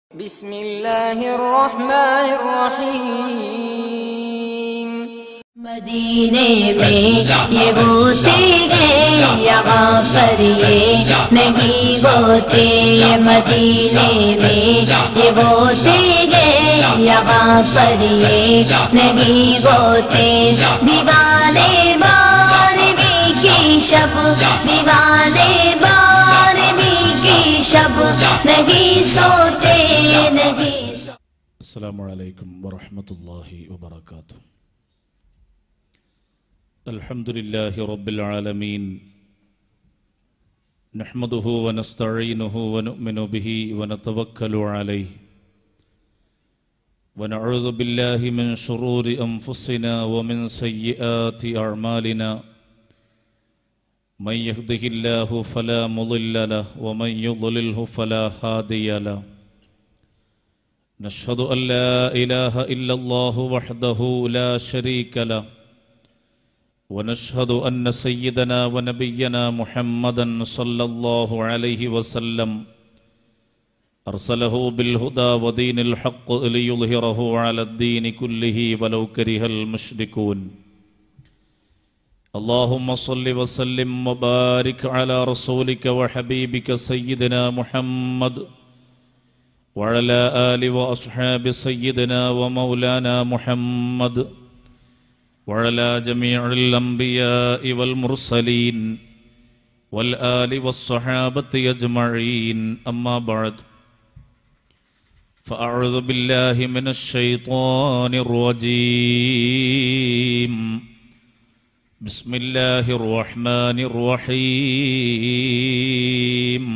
بسم الله الرحمن الرحيم मदीने में ये होते हैं यहाँ पर ये नहीं होते मदीने में ये होते हैं यहाँ पर ये नहीं होते दीवाने बारहवीं की शब दीवाने बारहवीं की शब नहीं सोते नहीं सो- السلام عليكم ورحمة الله وبركاته الحمد لله رب العالمين نحمده ونستعينه ونؤمن به ونتوكل عليه ونعوذ بالله من شرور أنفسنا ومن سيئات أعمالنا من يهده الله فلا مضل له ومن يضلله فلا هادي له نشهد أن لا إله إلا الله وحده لا شريك له ونشهد أن سيدنا ونبينا محمدا صلى الله عليه وسلم أرسله بالهدى ودين الحق ليظهره على الدين كله ولو كره المشركون اللهم صل وسلم وبارك على رسولك وحبيبك سيدنا محمد وعلى آل وأصحاب سيدنا ومولانا محمد وعلى جميع الأنبياء والمرسلين والآل والصحابة أجمعين أما بعد فأعوذ بالله من الشيطان الرجيم بسم الله الرحمن الرحيم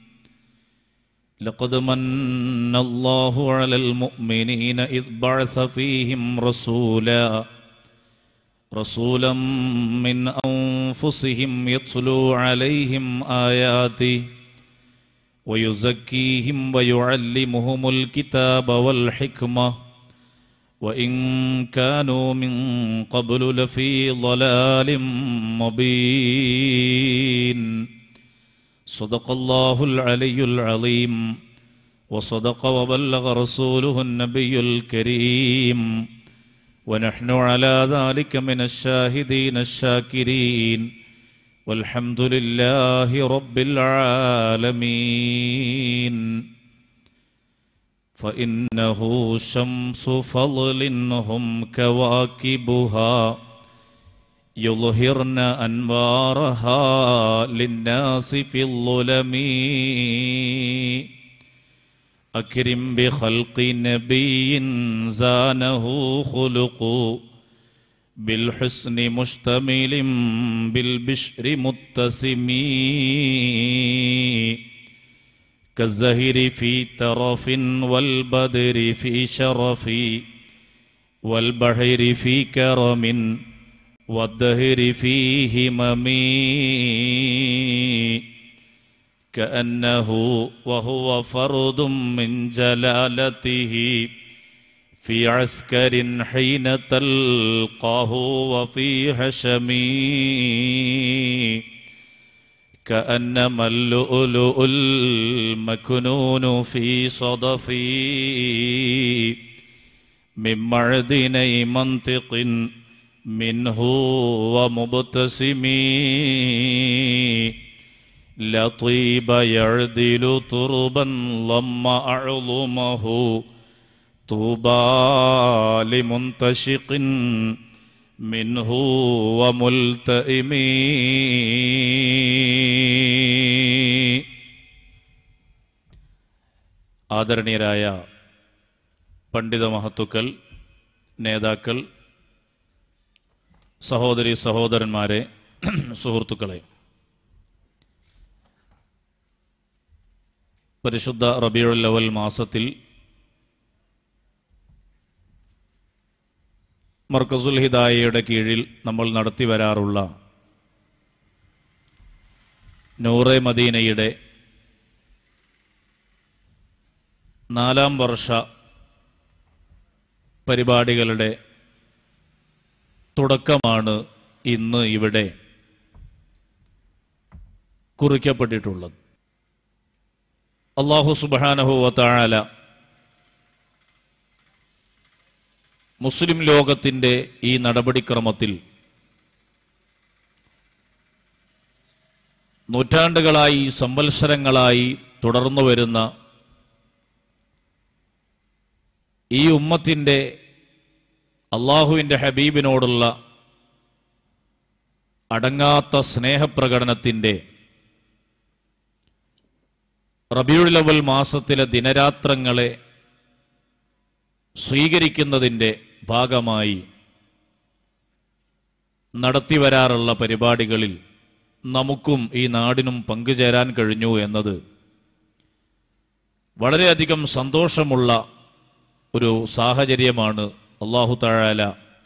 لقد من الله على المؤمنين إذ بعث فيهم رسولا رسولا من أنفسهم يتلو عليهم آياته ويزكيهم ويعلمهم الكتاب والحكمة وإن كانوا من قبل لفي ضلال مبين صدق الله العلي العظيم وصدق وبلغ رسوله النبي الكريم ونحن على ذلك من الشاهدين الشاكرين والحمد لله رب العالمين فإنه شمس فضل هم كواكبها يظهرن أنوارها للناس في الظلم أكرم بخلق نبي زانه خلق بالحسن مشتمل بالبشر متسم كالزهر في ترف والبدر في شرف والبحر في كرم والدهر في همم كأنه وهو فرد من جلالته في عسكر حين تلقاه وفي هشم كأنما اللؤلؤ المكنون في صدفي من معدني منطق منه ومبتسم لطيب يعدل تربا ضم أعظمه طوبى لمنتشق منه وملتئم ആദരണീയരായ പണ്ഡിത മഹത്തുക്കൾ നേതാക്കൾ സഹോദരി സഹോദരന്മാരെ സുഹൃത്തുക്കളെ പരിശുദ്ധ റബിയുൽ ലവൽ മാസത്തിൽ മർക്കസുൽ ഹിദായയുടെ കീഴിൽ നമ്മൾ നടത്തി വരാറുള്ള നൂറെ മദീനയുടെ നാലാം വർഷ പരിപാടികളുടെ തുടക്കമാണ് ഇന്ന് ഇവിടെ കുറിക്കപ്പെട്ടിട്ടുള്ളത് അള്ളാഹു സുബാനഹു വത്താഴല മുസ്ലിം ലോകത്തിൻ്റെ ഈ നടപടിക്രമത്തിൽ നൂറ്റാണ്ടുകളായി സംവത്സരങ്ങളായി തുടർന്നു വരുന്ന ഈ ഉമ്മത്തിൻ്റെ അള്ളാഹുവിൻ്റെ ഹബീബിനോടുള്ള അടങ്ങാത്ത സ്നേഹപ്രകടനത്തിൻ്റെ റബിയുള്ളവൽ മാസത്തിലെ ദിനരാത്രങ്ങളെ സ്വീകരിക്കുന്നതിൻ്റെ ഭാഗമായി നടത്തിവരാറുള്ള പരിപാടികളിൽ നമുക്കും ഈ നാടിനും പങ്കുചേരാൻ കഴിഞ്ഞു എന്നത് വളരെയധികം സന്തോഷമുള്ള ഒരു സാഹചര്യമാണ് അള്ളാഹു താഴാല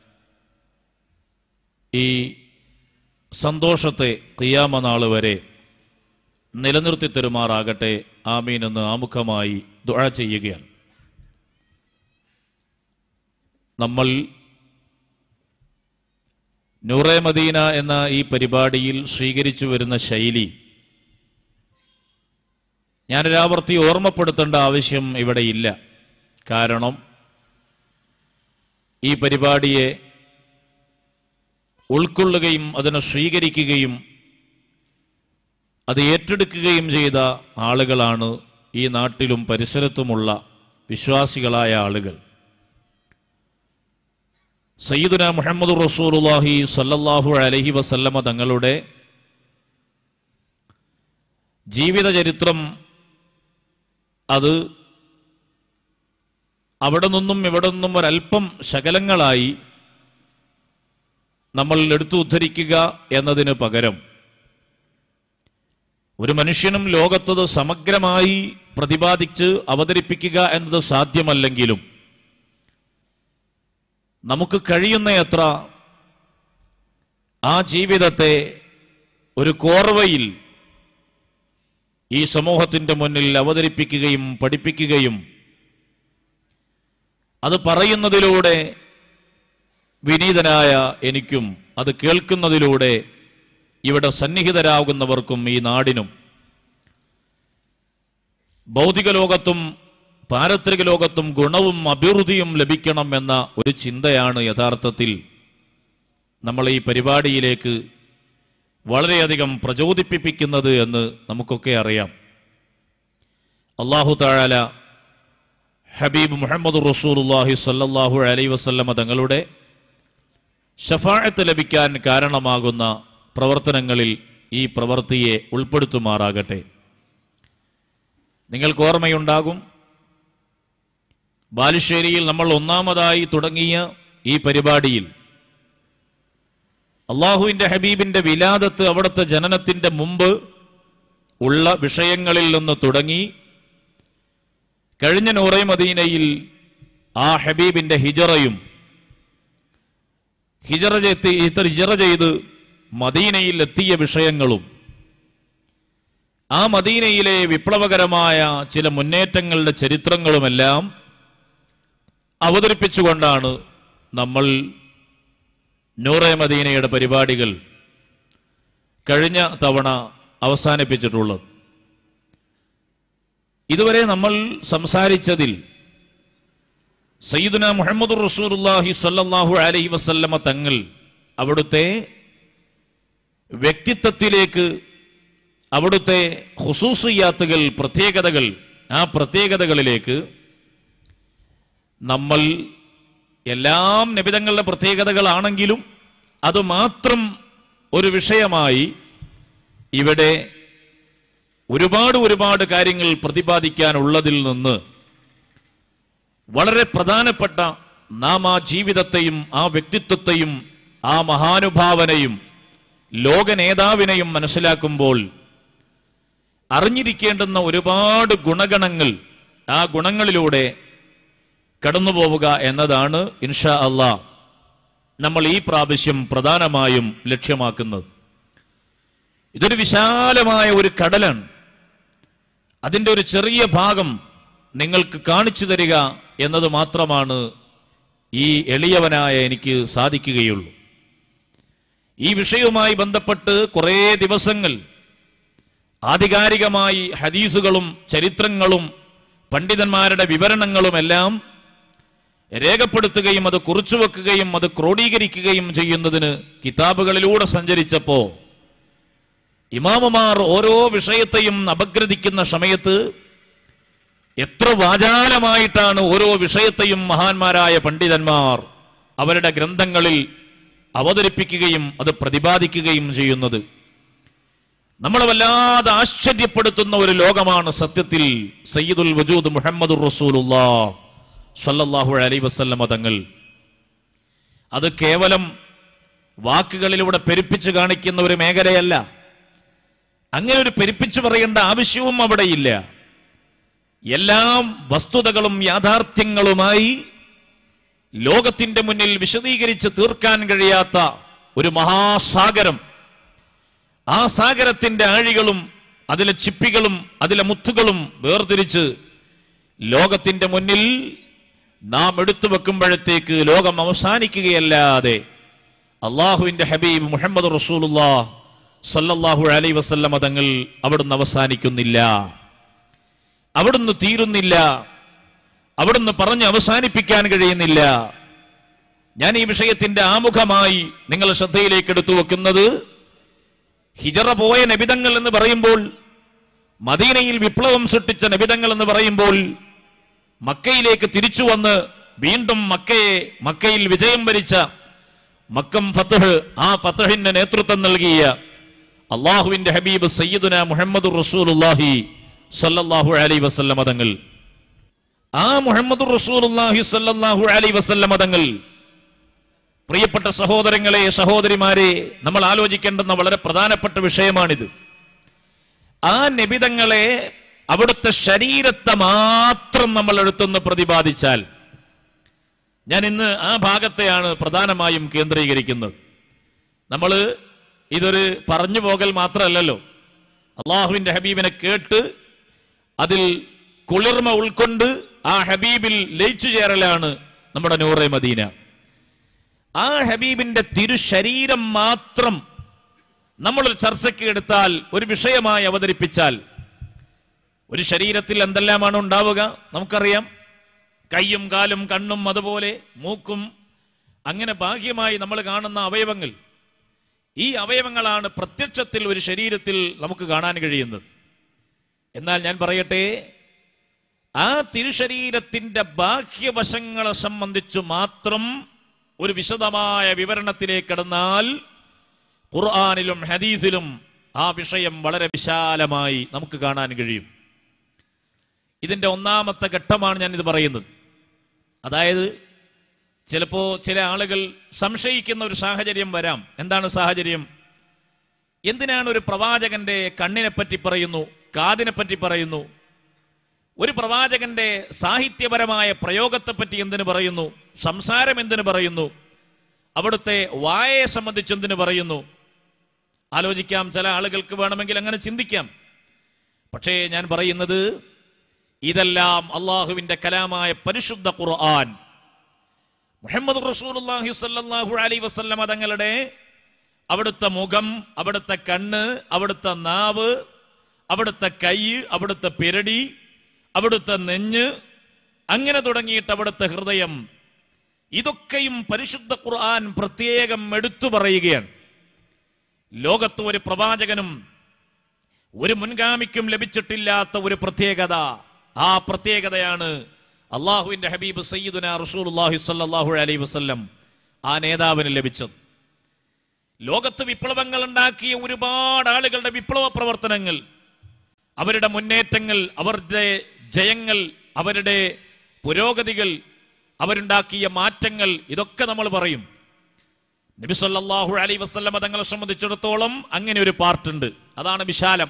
ഈ സന്തോഷത്തെ കിയാമനാൾ വരെ നിലനിർത്തി തരുമാറാകട്ടെ ആമീൻ എന്ന് ആമുഖമായി ദുഴ ചെയ്യുകയാണ് നമ്മൾ നൂറെ മദീന എന്ന ഈ പരിപാടിയിൽ സ്വീകരിച്ചു വരുന്ന ശൈലി ഞാനൊരാവർത്തി ഓർമ്മപ്പെടുത്തേണ്ട ആവശ്യം ഇവിടെ ഇല്ല കാരണം ഈ പരിപാടിയെ ഉൾക്കൊള്ളുകയും അതിനെ സ്വീകരിക്കുകയും അത് ഏറ്റെടുക്കുകയും ചെയ്ത ആളുകളാണ് ഈ നാട്ടിലും പരിസരത്തുമുള്ള വിശ്വാസികളായ ആളുകൾ സയ്യിദുന മുഹമ്മദ് റസൂലുള്ളാഹി സല്ലല്ലാഹു അലൈഹി വസല്ലമ തങ്ങളുടെ ജീവിത ചരിത്രം അത് അവിടെ നിന്നും ഇവിടെ നിന്നും ഒരല്പം ശകലങ്ങളായി നമ്മൾ എടുത്തു ഉദ്ധരിക്കുക എന്നതിന് പകരം ഒരു മനുഷ്യനും ലോകത്തത് സമഗ്രമായി പ്രതിപാദിച്ച് അവതരിപ്പിക്കുക എന്നത് സാധ്യമല്ലെങ്കിലും നമുക്ക് കഴിയുന്നയത്ര ആ ജീവിതത്തെ ഒരു കോർവയിൽ ഈ സമൂഹത്തിന്റെ മുന്നിൽ അവതരിപ്പിക്കുകയും പഠിപ്പിക്കുകയും അത് പറയുന്നതിലൂടെ വിനീതനായ എനിക്കും അത് കേൾക്കുന്നതിലൂടെ ഇവിടെ സന്നിഹിതരാകുന്നവർക്കും ഈ നാടിനും ഭൗതിക ലോകത്തും പാരത്രിക ലോകത്തും ഗുണവും അഭിവൃദ്ധിയും ലഭിക്കണം എന്ന ഒരു ചിന്തയാണ് യഥാർത്ഥത്തിൽ നമ്മൾ ഈ പരിപാടിയിലേക്ക് വളരെയധികം പ്രചോദിപ്പിക്കുന്നത് എന്ന് നമുക്കൊക്കെ അറിയാം അള്ളാഹു താഴാല ഹബീബ് മുഹമ്മദ് റസൂലുല്ലാഹി സല്ലല്ലാഹു അലൈ വസല്ലമ തങ്ങളുടെ ഷഫായത്ത് ലഭിക്കാൻ കാരണമാകുന്ന പ്രവർത്തനങ്ങളിൽ ഈ പ്രവൃത്തിയെ ഉൾപ്പെടുത്തുമാറാകട്ടെ നിങ്ങൾക്ക് ഓർമ്മയുണ്ടാകും ബാലുശ്ശേരിയിൽ നമ്മൾ ഒന്നാമതായി തുടങ്ങിയ ഈ പരിപാടിയിൽ അള്ളാഹുവിന്റെ ഹബീബിന്റെ വിലാദത്ത് അവിടുത്തെ ജനനത്തിന്റെ മുമ്പ് ഉള്ള വിഷയങ്ങളിൽ നിന്ന് തുടങ്ങി കഴിഞ്ഞ നൂറേ മദീനയിൽ ആ ഹബീബിന്റെ ഹിജറയും ഹിജറ ചെയ്ത് ഹിജറ ചെയ്ത് മദീനയിൽ എത്തിയ വിഷയങ്ങളും ആ മദീനയിലെ വിപ്ലവകരമായ ചില മുന്നേറ്റങ്ങളുടെ ചരിത്രങ്ങളുമെല്ലാം അവതരിപ്പിച്ചുകൊണ്ടാണ് നമ്മൾ നൂറെ മദീനയുടെ പരിപാടികൾ കഴിഞ്ഞ തവണ അവസാനിപ്പിച്ചിട്ടുള്ളത് ഇതുവരെ നമ്മൾ സംസാരിച്ചതിൽ സയ്യിദുന മുഹമ്മദ് റസൂലുള്ളാഹി സ്വല്ലല്ലാഹു അലൈഹി വസല്ലമ തങ്ങൾ അവിടുത്തെ വ്യക്തിത്വത്തിലേക്ക് അവിടുത്തെ ഹുസൂസിയാത്തുകൾ പ്രത്യേകതകൾ ആ പ്രത്യേകതകളിലേക്ക് നമ്മൾ എല്ലാം നിബിതങ്ങളുടെ പ്രത്യേകതകളാണെങ്കിലും അത് മാത്രം ഒരു വിഷയമായി ഇവിടെ ഒരുപാട് ഒരുപാട് കാര്യങ്ങൾ പ്രതിപാദിക്കാനുള്ളതിൽ നിന്ന് വളരെ പ്രധാനപ്പെട്ട നാം ആ ജീവിതത്തെയും ആ വ്യക്തിത്വത്തെയും ആ മഹാനുഭാവനെയും ലോക നേതാവിനെയും മനസ്സിലാക്കുമ്പോൾ അറിഞ്ഞിരിക്കേണ്ടുന്ന ഒരുപാട് ഗുണഗണങ്ങൾ ആ ഗുണങ്ങളിലൂടെ കടന്നു പോവുക എന്നതാണ് ഇൻഷാ അള്ളാ നമ്മൾ ഈ പ്രാവശ്യം പ്രധാനമായും ലക്ഷ്യമാക്കുന്നത് ഇതൊരു വിശാലമായ ഒരു കടലാണ് അതിൻ്റെ ഒരു ചെറിയ ഭാഗം നിങ്ങൾക്ക് കാണിച്ചു തരിക എന്നത് മാത്രമാണ് ഈ എളിയവനായ എനിക്ക് സാധിക്കുകയുള്ളൂ ഈ വിഷയവുമായി ബന്ധപ്പെട്ട് കുറേ ദിവസങ്ങൾ ആധികാരികമായി ഹദീസുകളും ചരിത്രങ്ങളും പണ്ഡിതന്മാരുടെ വിവരണങ്ങളുമെല്ലാം രേഖപ്പെടുത്തുകയും അത് കുറിച്ചു വെക്കുകയും അത് ക്രോഡീകരിക്കുകയും ചെയ്യുന്നതിന് കിതാബുകളിലൂടെ സഞ്ചരിച്ചപ്പോ ഇമാമുമാർ ഓരോ വിഷയത്തെയും അപഗ്രഥിക്കുന്ന സമയത്ത് എത്ര വാചാലമായിട്ടാണ് ഓരോ വിഷയത്തെയും മഹാന്മാരായ പണ്ഡിതന്മാർ അവരുടെ ഗ്രന്ഥങ്ങളിൽ അവതരിപ്പിക്കുകയും അത് പ്രതിപാദിക്കുകയും ചെയ്യുന്നത് നമ്മളെ വല്ലാതെ ആശ്ചര്യപ്പെടുത്തുന്ന ഒരു ലോകമാണ് സത്യത്തിൽ സയ്യിദുൽ വജൂദ് മുഹമ്മദ് റസൂലുല്ലാ സല്ലല്ലാഹു അലൈ വസല്ലമ തങ്ങൾ അത് കേവലം വാക്കുകളിലൂടെ പെരുപ്പിച്ച് കാണിക്കുന്ന ഒരു മേഖലയല്ല അങ്ങനെ ഒരു പെരുപ്പിച്ചു പറയേണ്ട ആവശ്യവും അവിടെയില്ല എല്ലാം വസ്തുതകളും യാഥാർത്ഥ്യങ്ങളുമായി ലോകത്തിന്റെ മുന്നിൽ വിശദീകരിച്ച് തീർക്കാൻ കഴിയാത്ത ഒരു മഹാസാഗരം ആ സാഗരത്തിന്റെ ആഴികളും അതിലെ ചിപ്പികളും അതിലെ മുത്തുകളും വേർതിരിച്ച് ലോകത്തിന്റെ മുന്നിൽ നാം എടുത്തു വെക്കുമ്പോഴത്തേക്ക് ലോകം അവസാനിക്കുകയല്ലാതെ അള്ളാഹുവിന്റെ ഹബീബ് മുഹമ്മദ് റസൂലുല്ലാ സല്ലല്ലാഹു അലൈ വസല്ലമ തങ്ങൾ അവിടുന്ന് അവസാനിക്കുന്നില്ല അവിടുന്ന് തീരുന്നില്ല അവിടുന്ന് പറഞ്ഞ് അവസാനിപ്പിക്കാൻ കഴിയുന്നില്ല ഞാൻ ഈ വിഷയത്തിന്റെ ആമുഖമായി നിങ്ങൾ ശ്രദ്ധയിലേക്ക് എടുത്തു വെക്കുന്നത് ഹിജറ പോയ നബിതങ്ങൾ എന്ന് പറയുമ്പോൾ മദീനയിൽ വിപ്ലവം സൃഷ്ടിച്ച നബിതങ്ങൾ എന്ന് പറയുമ്പോൾ മക്കയിലേക്ക് തിരിച്ചു വന്ന് വീണ്ടും മക്കയെ മക്കയിൽ വിജയം വരിച്ച മക്കം ഫത്തഹ് ആ ഫത്തഹിന് നേതൃത്വം നൽകിയ അള്ളാഹുവിന്റെ ഹബീബ് സയ്യിദുന മുഹമ്മദ് റസൂലുല്ലാഹി സല്ലല്ലാഹു അലൈ വസല്ലമ തങ്ങൾ ആ മുഹമ്മദ് റസൂലുല്ലാഹി സല്ലല്ലാഹു അലൈ വസല്ലമ തങ്ങൾ പ്രിയപ്പെട്ട സഹോദരങ്ങളെ സഹോദരിമാരെ നമ്മൾ ആലോചിക്കേണ്ടുന്ന വളരെ പ്രധാനപ്പെട്ട വിഷയമാണിത് ആ നിബിതങ്ങളെ അവിടുത്തെ ശരീരത്തെ മാത്രം നമ്മൾ എടുത്തൊന്ന് പ്രതിപാദിച്ചാൽ ഞാൻ ഇന്ന് ആ ഭാഗത്തെയാണ് പ്രധാനമായും കേന്ദ്രീകരിക്കുന്നത് നമ്മൾ ഇതൊരു പറഞ്ഞു പോകൽ മാത്രമല്ലല്ലോ അള്ളാഹുവിന്റെ ഹബീബിനെ കേട്ട് അതിൽ കുളിർമ ഉൾക്കൊണ്ട് ആ ഹബീബിൽ ലയിച്ചു ചേരലാണ് നമ്മുടെ നൂറെ മദീന ആ ഹബീബിന്റെ തിരുശരീരം മാത്രം നമ്മൾ ഒരു ചർച്ചയ്ക്ക് എടുത്താൽ ഒരു വിഷയമായി അവതരിപ്പിച്ചാൽ ഒരു ശരീരത്തിൽ എന്തെല്ലാമാണ് ഉണ്ടാവുക നമുക്കറിയാം കയ്യും കാലും കണ്ണും അതുപോലെ മൂക്കും അങ്ങനെ ബാഹ്യമായി നമ്മൾ കാണുന്ന അവയവങ്ങൾ ഈ അവയവങ്ങളാണ് പ്രത്യക്ഷത്തിൽ ഒരു ശരീരത്തിൽ നമുക്ക് കാണാൻ കഴിയുന്നത് എന്നാൽ ഞാൻ പറയട്ടെ ആ തിരുശരീരത്തിന്റെ ബാഹ്യവശങ്ങളെ സംബന്ധിച്ചു മാത്രം ഒരു വിശദമായ വിവരണത്തിലേക്ക് കടന്നാൽ ഖുർആാനിലും ഹദീസിലും ആ വിഷയം വളരെ വിശാലമായി നമുക്ക് കാണാൻ കഴിയും ഇതിന്റെ ഒന്നാമത്തെ ഘട്ടമാണ് ഞാൻ ഇത് പറയുന്നത് അതായത് ചിലപ്പോ ചില ആളുകൾ സംശയിക്കുന്ന ഒരു സാഹചര്യം വരാം എന്താണ് സാഹചര്യം എന്തിനാണ് ഒരു പ്രവാചകന്റെ കണ്ണിനെ പറ്റി പറയുന്നു കാതിനെ പറ്റി പറയുന്നു ഒരു പ്രവാചകന്റെ സാഹിത്യപരമായ പ്രയോഗത്തെ പറ്റി എന്തിനു പറയുന്നു സംസാരം എന്തിനു പറയുന്നു അവിടുത്തെ വായയെ സംബന്ധിച്ച് എന്തിനു പറയുന്നു ആലോചിക്കാം ചില ആളുകൾക്ക് വേണമെങ്കിൽ അങ്ങനെ ചിന്തിക്കാം പക്ഷേ ഞാൻ പറയുന്നത് ഇതെല്ലാം അള്ളാഹുവിന്റെ കലാമായ പരിശുദ്ധ ഖുർആൻ മുഹമ്മദ് റസൂലുള്ളാഹി സ്വല്ലല്ലാഹു അലൈഹി വസല്ലമ തങ്ങളുടെ അവിടുത്തെ മുഖം അവിടുത്തെ കണ്ണ് അവിടുത്തെ നാവ് അവിടുത്തെ കൈ അവിടുത്തെ പിരടി അവിടുത്തെ നെഞ്ഞ് അങ്ങനെ തുടങ്ങിയിട്ട് അവിടുത്തെ ഹൃദയം ഇതൊക്കെയും പരിശുദ്ധ ഖുർആൻ പ്രത്യേകം എടുത്തു പറയുകയാണ് ലോകത്ത് ഒരു പ്രവാചകനും ഒരു മുൻഗാമിക്കും ലഭിച്ചിട്ടില്ലാത്ത ഒരു പ്രത്യേകത ആ പ്രത്യേകതയാണ് അള്ളാഹുവിന്റെ ഹബീബ് സയ്യിദുന റസൂലുള്ളാഹി സ്വല്ലല്ലാഹു അലൈഹി വസല്ലം ആ നേതാവിന് ലഭിച്ചത് ലോകത്ത് വിപ്ലവങ്ങൾ ഉണ്ടാക്കിയ ഒരുപാട് ആളുകളുടെ വിപ്ലവ പ്രവർത്തനങ്ങൾ അവരുടെ മുന്നേറ്റങ്ങൾ അവരുടെ ജയങ്ങൾ അവരുടെ പുരോഗതികൾ അവരുണ്ടാക്കിയ മാറ്റങ്ങൾ ഇതൊക്കെ നമ്മൾ പറയും നബി സല്ലല്ലാഹു അലൈഹി വസല്ലമ തങ്ങളെ സംബന്ധിച്ചിടത്തോളം അങ്ങനെ ഒരു പാർട്ടുണ്ട് അതാണ് വിശാലം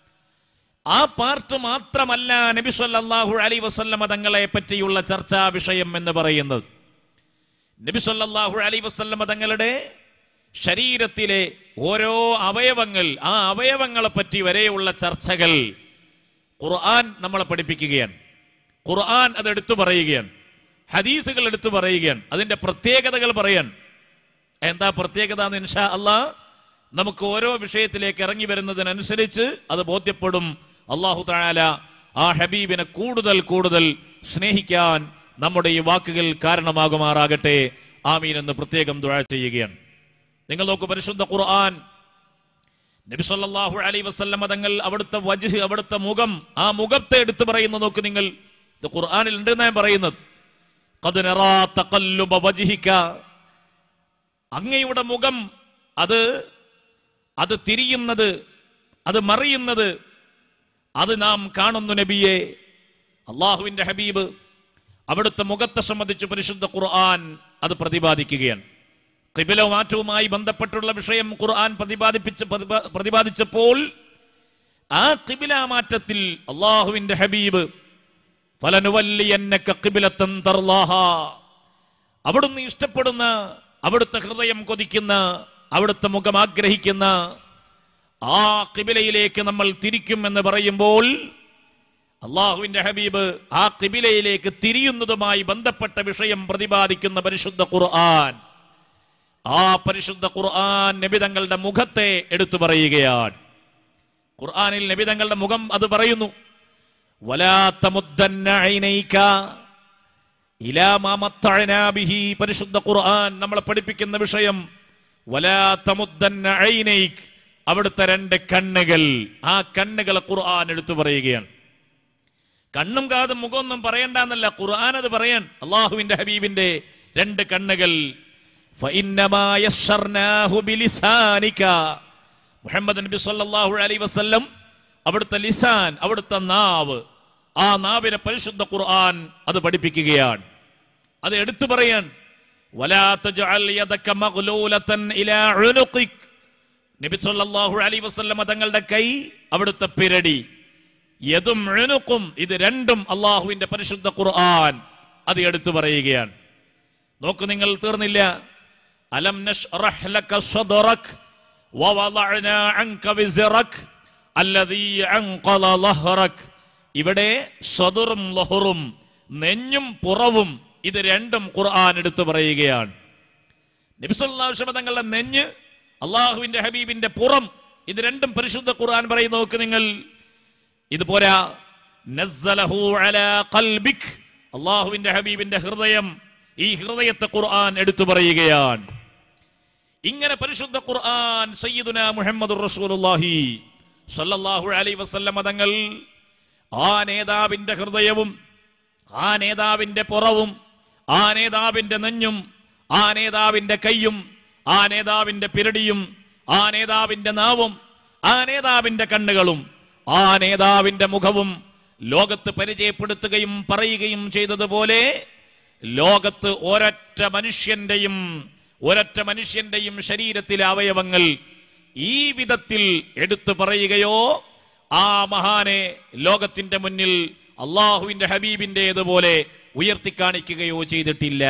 ആ പാർട്ട് മാത്രമല്ല നബി സല്ലല്ലാഹു അലൈഹി വസല്ലമ തങ്ങളെ പറ്റിയുള്ള ചർച്ചാ വിഷയം എന്ന് പറയുന്നത് നബി സല്ലല്ലാഹു അലൈഹി വസല്ലമ തങ്ങളുടെ ശരീരത്തിലെ ഓരോ അവയവങ്ങൾ ആ അവയവങ്ങളെ പറ്റി വരെയുള്ള ചർച്ചകൾ ഖുർആൻ നമ്മളെ പഠിപ്പിക്കുകയാണ് ഖുർആൻ അത് എടുത്തു പറയുകയാണ് ഹദീസുകൾ എടുത്തു പറയുകയാണ് അതിന്റെ പ്രത്യേകതകൾ പറയാൻ എന്താ പ്രത്യേകത എന്ന് ഇൻഷാ അല്ലാ നമുക്ക് ഓരോ വിഷയത്തിലേക്ക് ഇറങ്ങി വരുന്നതിനനുസരിച്ച് അത് ബോധ്യപ്പെടും അള്ളാഹു താല ആ ഹബീബിനെ കൂടുതൽ കൂടുതൽ സ്നേഹിക്കാൻ നമ്മുടെ ഈ വാക്കുകൾ കാരണമാകുമാറാകട്ടെ ആമീൻ എന്ന് പ്രത്യേകം ദുആ ചെയ്യുകയാണ് നിങ്ങൾ നോക്കൂ പരിശുദ്ധ ഖുർആൻ നബി സല്ലല്ലാഹു അലൈഹി വസല്ലമ തങ്ങൾ അവിടുത്തെ വജ്ഹ് അവിടുത്തെ മുഖം ആ മുഖത്തെ എടുത്തു പറയുന്ന നോക്ക് നിങ്ങൾ ഇത് ഖുർആനിൽ ഉണ്ട് ഞാൻ പറയുന്നത് ഖദ് നറാ തഖല്ലുബ വജ്ഹിക അങ്ങയുടെ മുഖം അത് അത് തിരിയുന്നത് അത് മറിയുന്നത് അത് നാം കാണുന്നു നബിയെ അള്ളാഹുവിന്റെ ഹബീബ് അവിടുത്തെ മുഖത്തെ സംബന്ധിച്ച് പരിശുദ്ധ ഖുർആൻ അത് പ്രതിപാദിക്കുകയാണ് കിബില മാറ്റവുമായി ബന്ധപ്പെട്ടുള്ള വിഷയം ഖുർആൻ പ്രതിപാദിപ്പിച്ച് പ്രതിപാ- പ്രതിപാദിച്ചപ്പോൾ ആ കിബില മാറ്റത്തിൽ അള്ളാഹുവിന്റെ ഹബീബ് ഫലനുവല്ലിയന്നക ഖിബ്ലത്തൻ തർലാഹ അവിടുന്ന് ഇഷ്ടപ്പെടുന്ന അവിടുത്തെ ഹൃദയം കൊതിക്കുന്ന അവിടുത്തെ മുഖം ആഗ്രഹിക്കുന്ന ആ കിബിലയിലേക്ക് നമ്മൾ തിരിക്കും എന്ന് പറയുമ്പോൾ അള്ളാഹുവിന്റെ ഹബീബ് ആ കിബിലയിലേക്ക് തിരിയുന്നതുമായി ബന്ധപ്പെട്ട വിഷയം പ്രതിപാദിക്കുന്ന പരിശുദ്ധ ഖുർആൻ ആ പരിശുദ്ധ ഖുർആൻ നബിതങ്ങളുടെ മുഖത്തെ എടുത്തു പറയുകയാണ് ഖുർആനിൽ നബിതങ്ങളുടെ മുഖം അത് പറയുന്നു വലാ തമുദ്ദന്ന ഐനൈക ഇലാ മാ മത്തഅനാ ബിഹി പരിശുദ്ധ ഖുർആൻ നമ്മളെ പഠിപ്പിക്കുന്ന വിഷയം വലാ തമുദ്ദന്ന ഐനൈക് അവിടുത്തെ രണ്ട് കണ്ണുകൾ ആ കണ്ണുകളെ ഖുർആൻ എടുത്തു പറയുകയാണ് കണ്ണും കാതും മുഖമൊന്നും പറയണ്ടെന്നല്ല ഖുർആൻ അത് പറയാൻ അള്ളാഹുവിന്റെ ഹബീബിന്റെ രണ്ട് കണ്ണുകൾ ഫഇന്നമാ യസ്സർനാഹു ബിലിസാനിക. മുഹമ്മദ് നബി സല്ലല്ലാഹു അലൈഹി വസല്ലം അവിടുത്തെ ലിസാൻ അവിടുത്തെ നാവ് ആ നാവിനെ പരിശുദ്ധ ഖുർആൻ അത് പഠിപ്പിക്കുകയാണ് അത് എടുത്തു പറയാൻ വലാ തജ്അൽ യദക മഗ്ലൂലതൻ ഇലാ ഉനുഖിക് നബി സല്ലല്ലാഹു അലൈഹി വസല്ലം തങ്ങളുടെ കൈ അവിടുത്തെ പിരടി യതും ഉനുഖും ഇത് രണ്ടും അള്ളാഹുവിന്റെ പരിശുദ്ധ ഖുർആൻ അത് എടുത്തു പറയുകയാണ് നോക്കൂ നിങ്ങൾ തീർന്നില്ല അലം നഷ്റഹ് ലക സദ്റക് വവളഅനാ അൻക വിസ്റക് അല്ലദീ അൻഖള ലഹ്റക് ഇവിടെ സദറും ലഹറും നെഞ്ഞും പുറവും ഇത് രണ്ടും ഖുർആൻ എടുത്തു പറയുകയാണ് നബി സല്ലല്ലാഹു അലൈഹി വസല്ലം തങ്ങളുടെ നെഞ്ഞ് അള്ളാഹുവിന്റെ ഹബീബിന്റെ പുറം ഇത് രണ്ടും പരിശുദ്ധ ഖുർആൻ പറയും നോക്ക് നിങ്ങൾ ഇത് പോരാ നസ്സലഹു അലാ ഖൽബിക് അള്ളാഹുവിന്റെ ഹബീബിന്റെ ഹൃദയം ഈ ഹൃദയത്തെ ഖുർആൻ എടുത്തു പറയുകയാണ് ഇങ്ങനെ പരിശുദ്ധ ഖുർആൻ സയ്യിദുന മുഹമ്മദ് റസൂലുള്ളാഹി സല്ലല്ലാഹു അലൈഹി വസല്ലമ തങ്ങൾ ആ നേതാവിന്റെ ഹൃദയവും ആ നേതാവിന്റെ പുറവും ആ നേതാവിന്റെ നെഞ്ഞും ആ നേതാവിന്റെ കൈയും ആ നേതാവിന്റെ പിരടിയും ആ നേതാവിന്റെ നാവും ആ നേതാവിന്റെ കണ്ണുകളും ആ നേതാവിന്റെ മുഖവും ലോകത്ത് പരിചയപ്പെടുത്തുകയും പറയുകയും ചെയ്തതുപോലെ ലോകത്ത് ഒരൊറ്റ മനുഷ്യന്റെയും ഒരൊറ്റ മനുഷ്യന്റെയും ശരീരത്തിലെ അവയവങ്ങൾ ഈ വിധത്തിൽ എടുത്തു പറയുകയോ ആ മഹാനെ ലോകത്തിന്റെ മുന്നിൽ അള്ളാഹുവിന്റെ ഹബീബിന്റേതുപോലെ ഉയർത്തിക്കാണിക്കുകയോ ചെയ്തിട്ടില്ല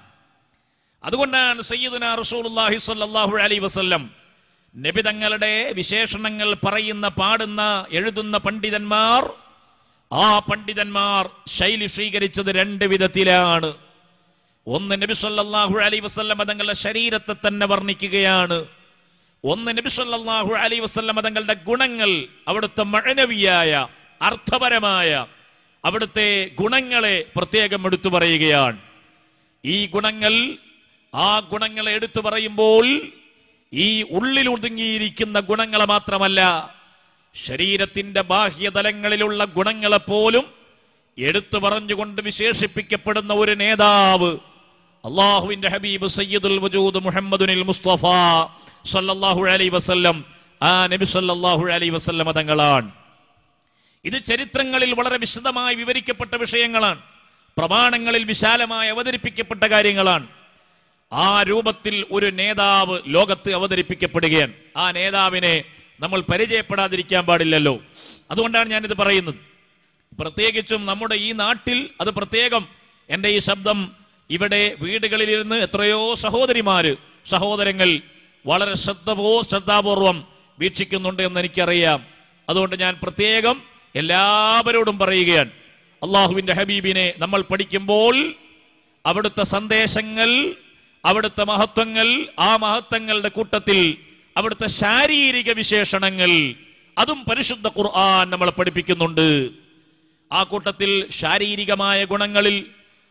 അതുകൊണ്ടാണ് സയ്യിദുന റസൂലുള്ളാഹി സ്വല്ലല്ലാഹു അലൈഹി വസല്ലം നബി തങ്ങളുടെ വിശേഷണങ്ങൾ പറയുന്ന പാടുന്ന എഴുതുന്ന പണ്ഡിതന്മാർ ആ പണ്ഡിതന്മാർ ശൈലി സ്വീകരിച്ചത് രണ്ട് വിധത്തിലാണ് ഒന്ന് നബി സല്ലല്ലാഹു അലൈഹി വസല്ലം തങ്ങളുടെ ശരീരത്തെ തന്നെ വർണ്ണിക്കുകയാണ് ഒന്ന് നബി സല്ലല്ലാഹു അലൈഹി വസല്ലം തങ്ങളുടെ ഗുണങ്ങൾ അവിടുത്തെ മഴനവിയായ അർത്ഥപരമായ അവിടുത്തെ ഗുണങ്ങളെ പ്രത്യേകം എടുത്തു പറയുകയാണ് ഈ ഗുണങ്ങൾ ആ ഗുണങ്ങളെ എടുത്തു പറയുമ്പോൾ ഈ ഉള്ളിൽ ഒതുങ്ങിയിരിക്കുന്ന ഗുണങ്ങളെ മാത്രമല്ല ശരീരത്തിന്റെ ബാഹ്യതലങ്ങളിലുള്ള ഗുണങ്ങളെ പോലും എടുത്തു പറഞ്ഞുകൊണ്ട് വിശേഷിപ്പിക്കപ്പെടുന്ന ഒരു നേതാവ് അള്ളാഹുവിന്റെ ഹബീബ് സയ്യിദുൽ വജൂദ് മുഹമ്മദുനിൽ മുസ്തഫ സല്ലല്ലാഹു അലൈഹി വസല്ലം ആ നബി സല്ലല്ലാഹു അലൈഹി വസല്ലം തങ്ങളാണ് ഇത് ചരിത്രങ്ങളിൽ വളരെ വിശദമായി വിവരിക്കപ്പെട്ട വിഷയങ്ങളാണ് പ്രമാണങ്ങളിൽ വിശാലമായി അവതരിപ്പിക്കപ്പെട്ട കാര്യങ്ങളാണ് ആ രൂപത്തിൽ ഒരു നേതാവ് ലോകത്ത് അവതരിപ്പിക്കപ്പെടുകയാണ് ആ നേതാവിനെ നമ്മൾ പരിചയപ്പെടാതിരിക്കാൻ പാടില്ലല്ലോ അതുകൊണ്ടാണ് ഞാനിത് പറയുന്നത് പ്രത്യേകിച്ചും നമ്മുടെ ഈ നാട്ടിൽ അത് പ്രത്യേകം എൻ്റെ ഈ ശബ്ദം ഇവിടെ വീടുകളിലിരുന്ന് എത്രയോ സഹോദരിമാര് സഹോദരങ്ങൾ വളരെ ശ്രദ്ധപോ ശ്രദ്ധാപൂർവം വീക്ഷിക്കുന്നുണ്ട് എന്ന് എനിക്കറിയാം അതുകൊണ്ട് ഞാൻ പ്രത്യേകം എല്ലാവരോടും പറയുകയാണ് അള്ളാഹുവിന്റെ ഹബീബിനെ നമ്മൾ പഠിക്കുമ്പോൾ അവിടുത്തെ സന്ദേശങ്ങൾ അവിടുത്തെ മഹത്വങ്ങൾ ആ മഹത്വങ്ങളുടെ കൂട്ടത്തിൽ അവിടുത്തെ ശാരീരിക വിശേഷണങ്ങൾ അതും പരിശുദ്ധ ഖുർആൻ നമ്മളെ പഠിപ്പിക്കുന്നുണ്ട് ആ കൂട്ടത്തിൽ ശാരീരികമായ ഗുണങ്ങളിൽ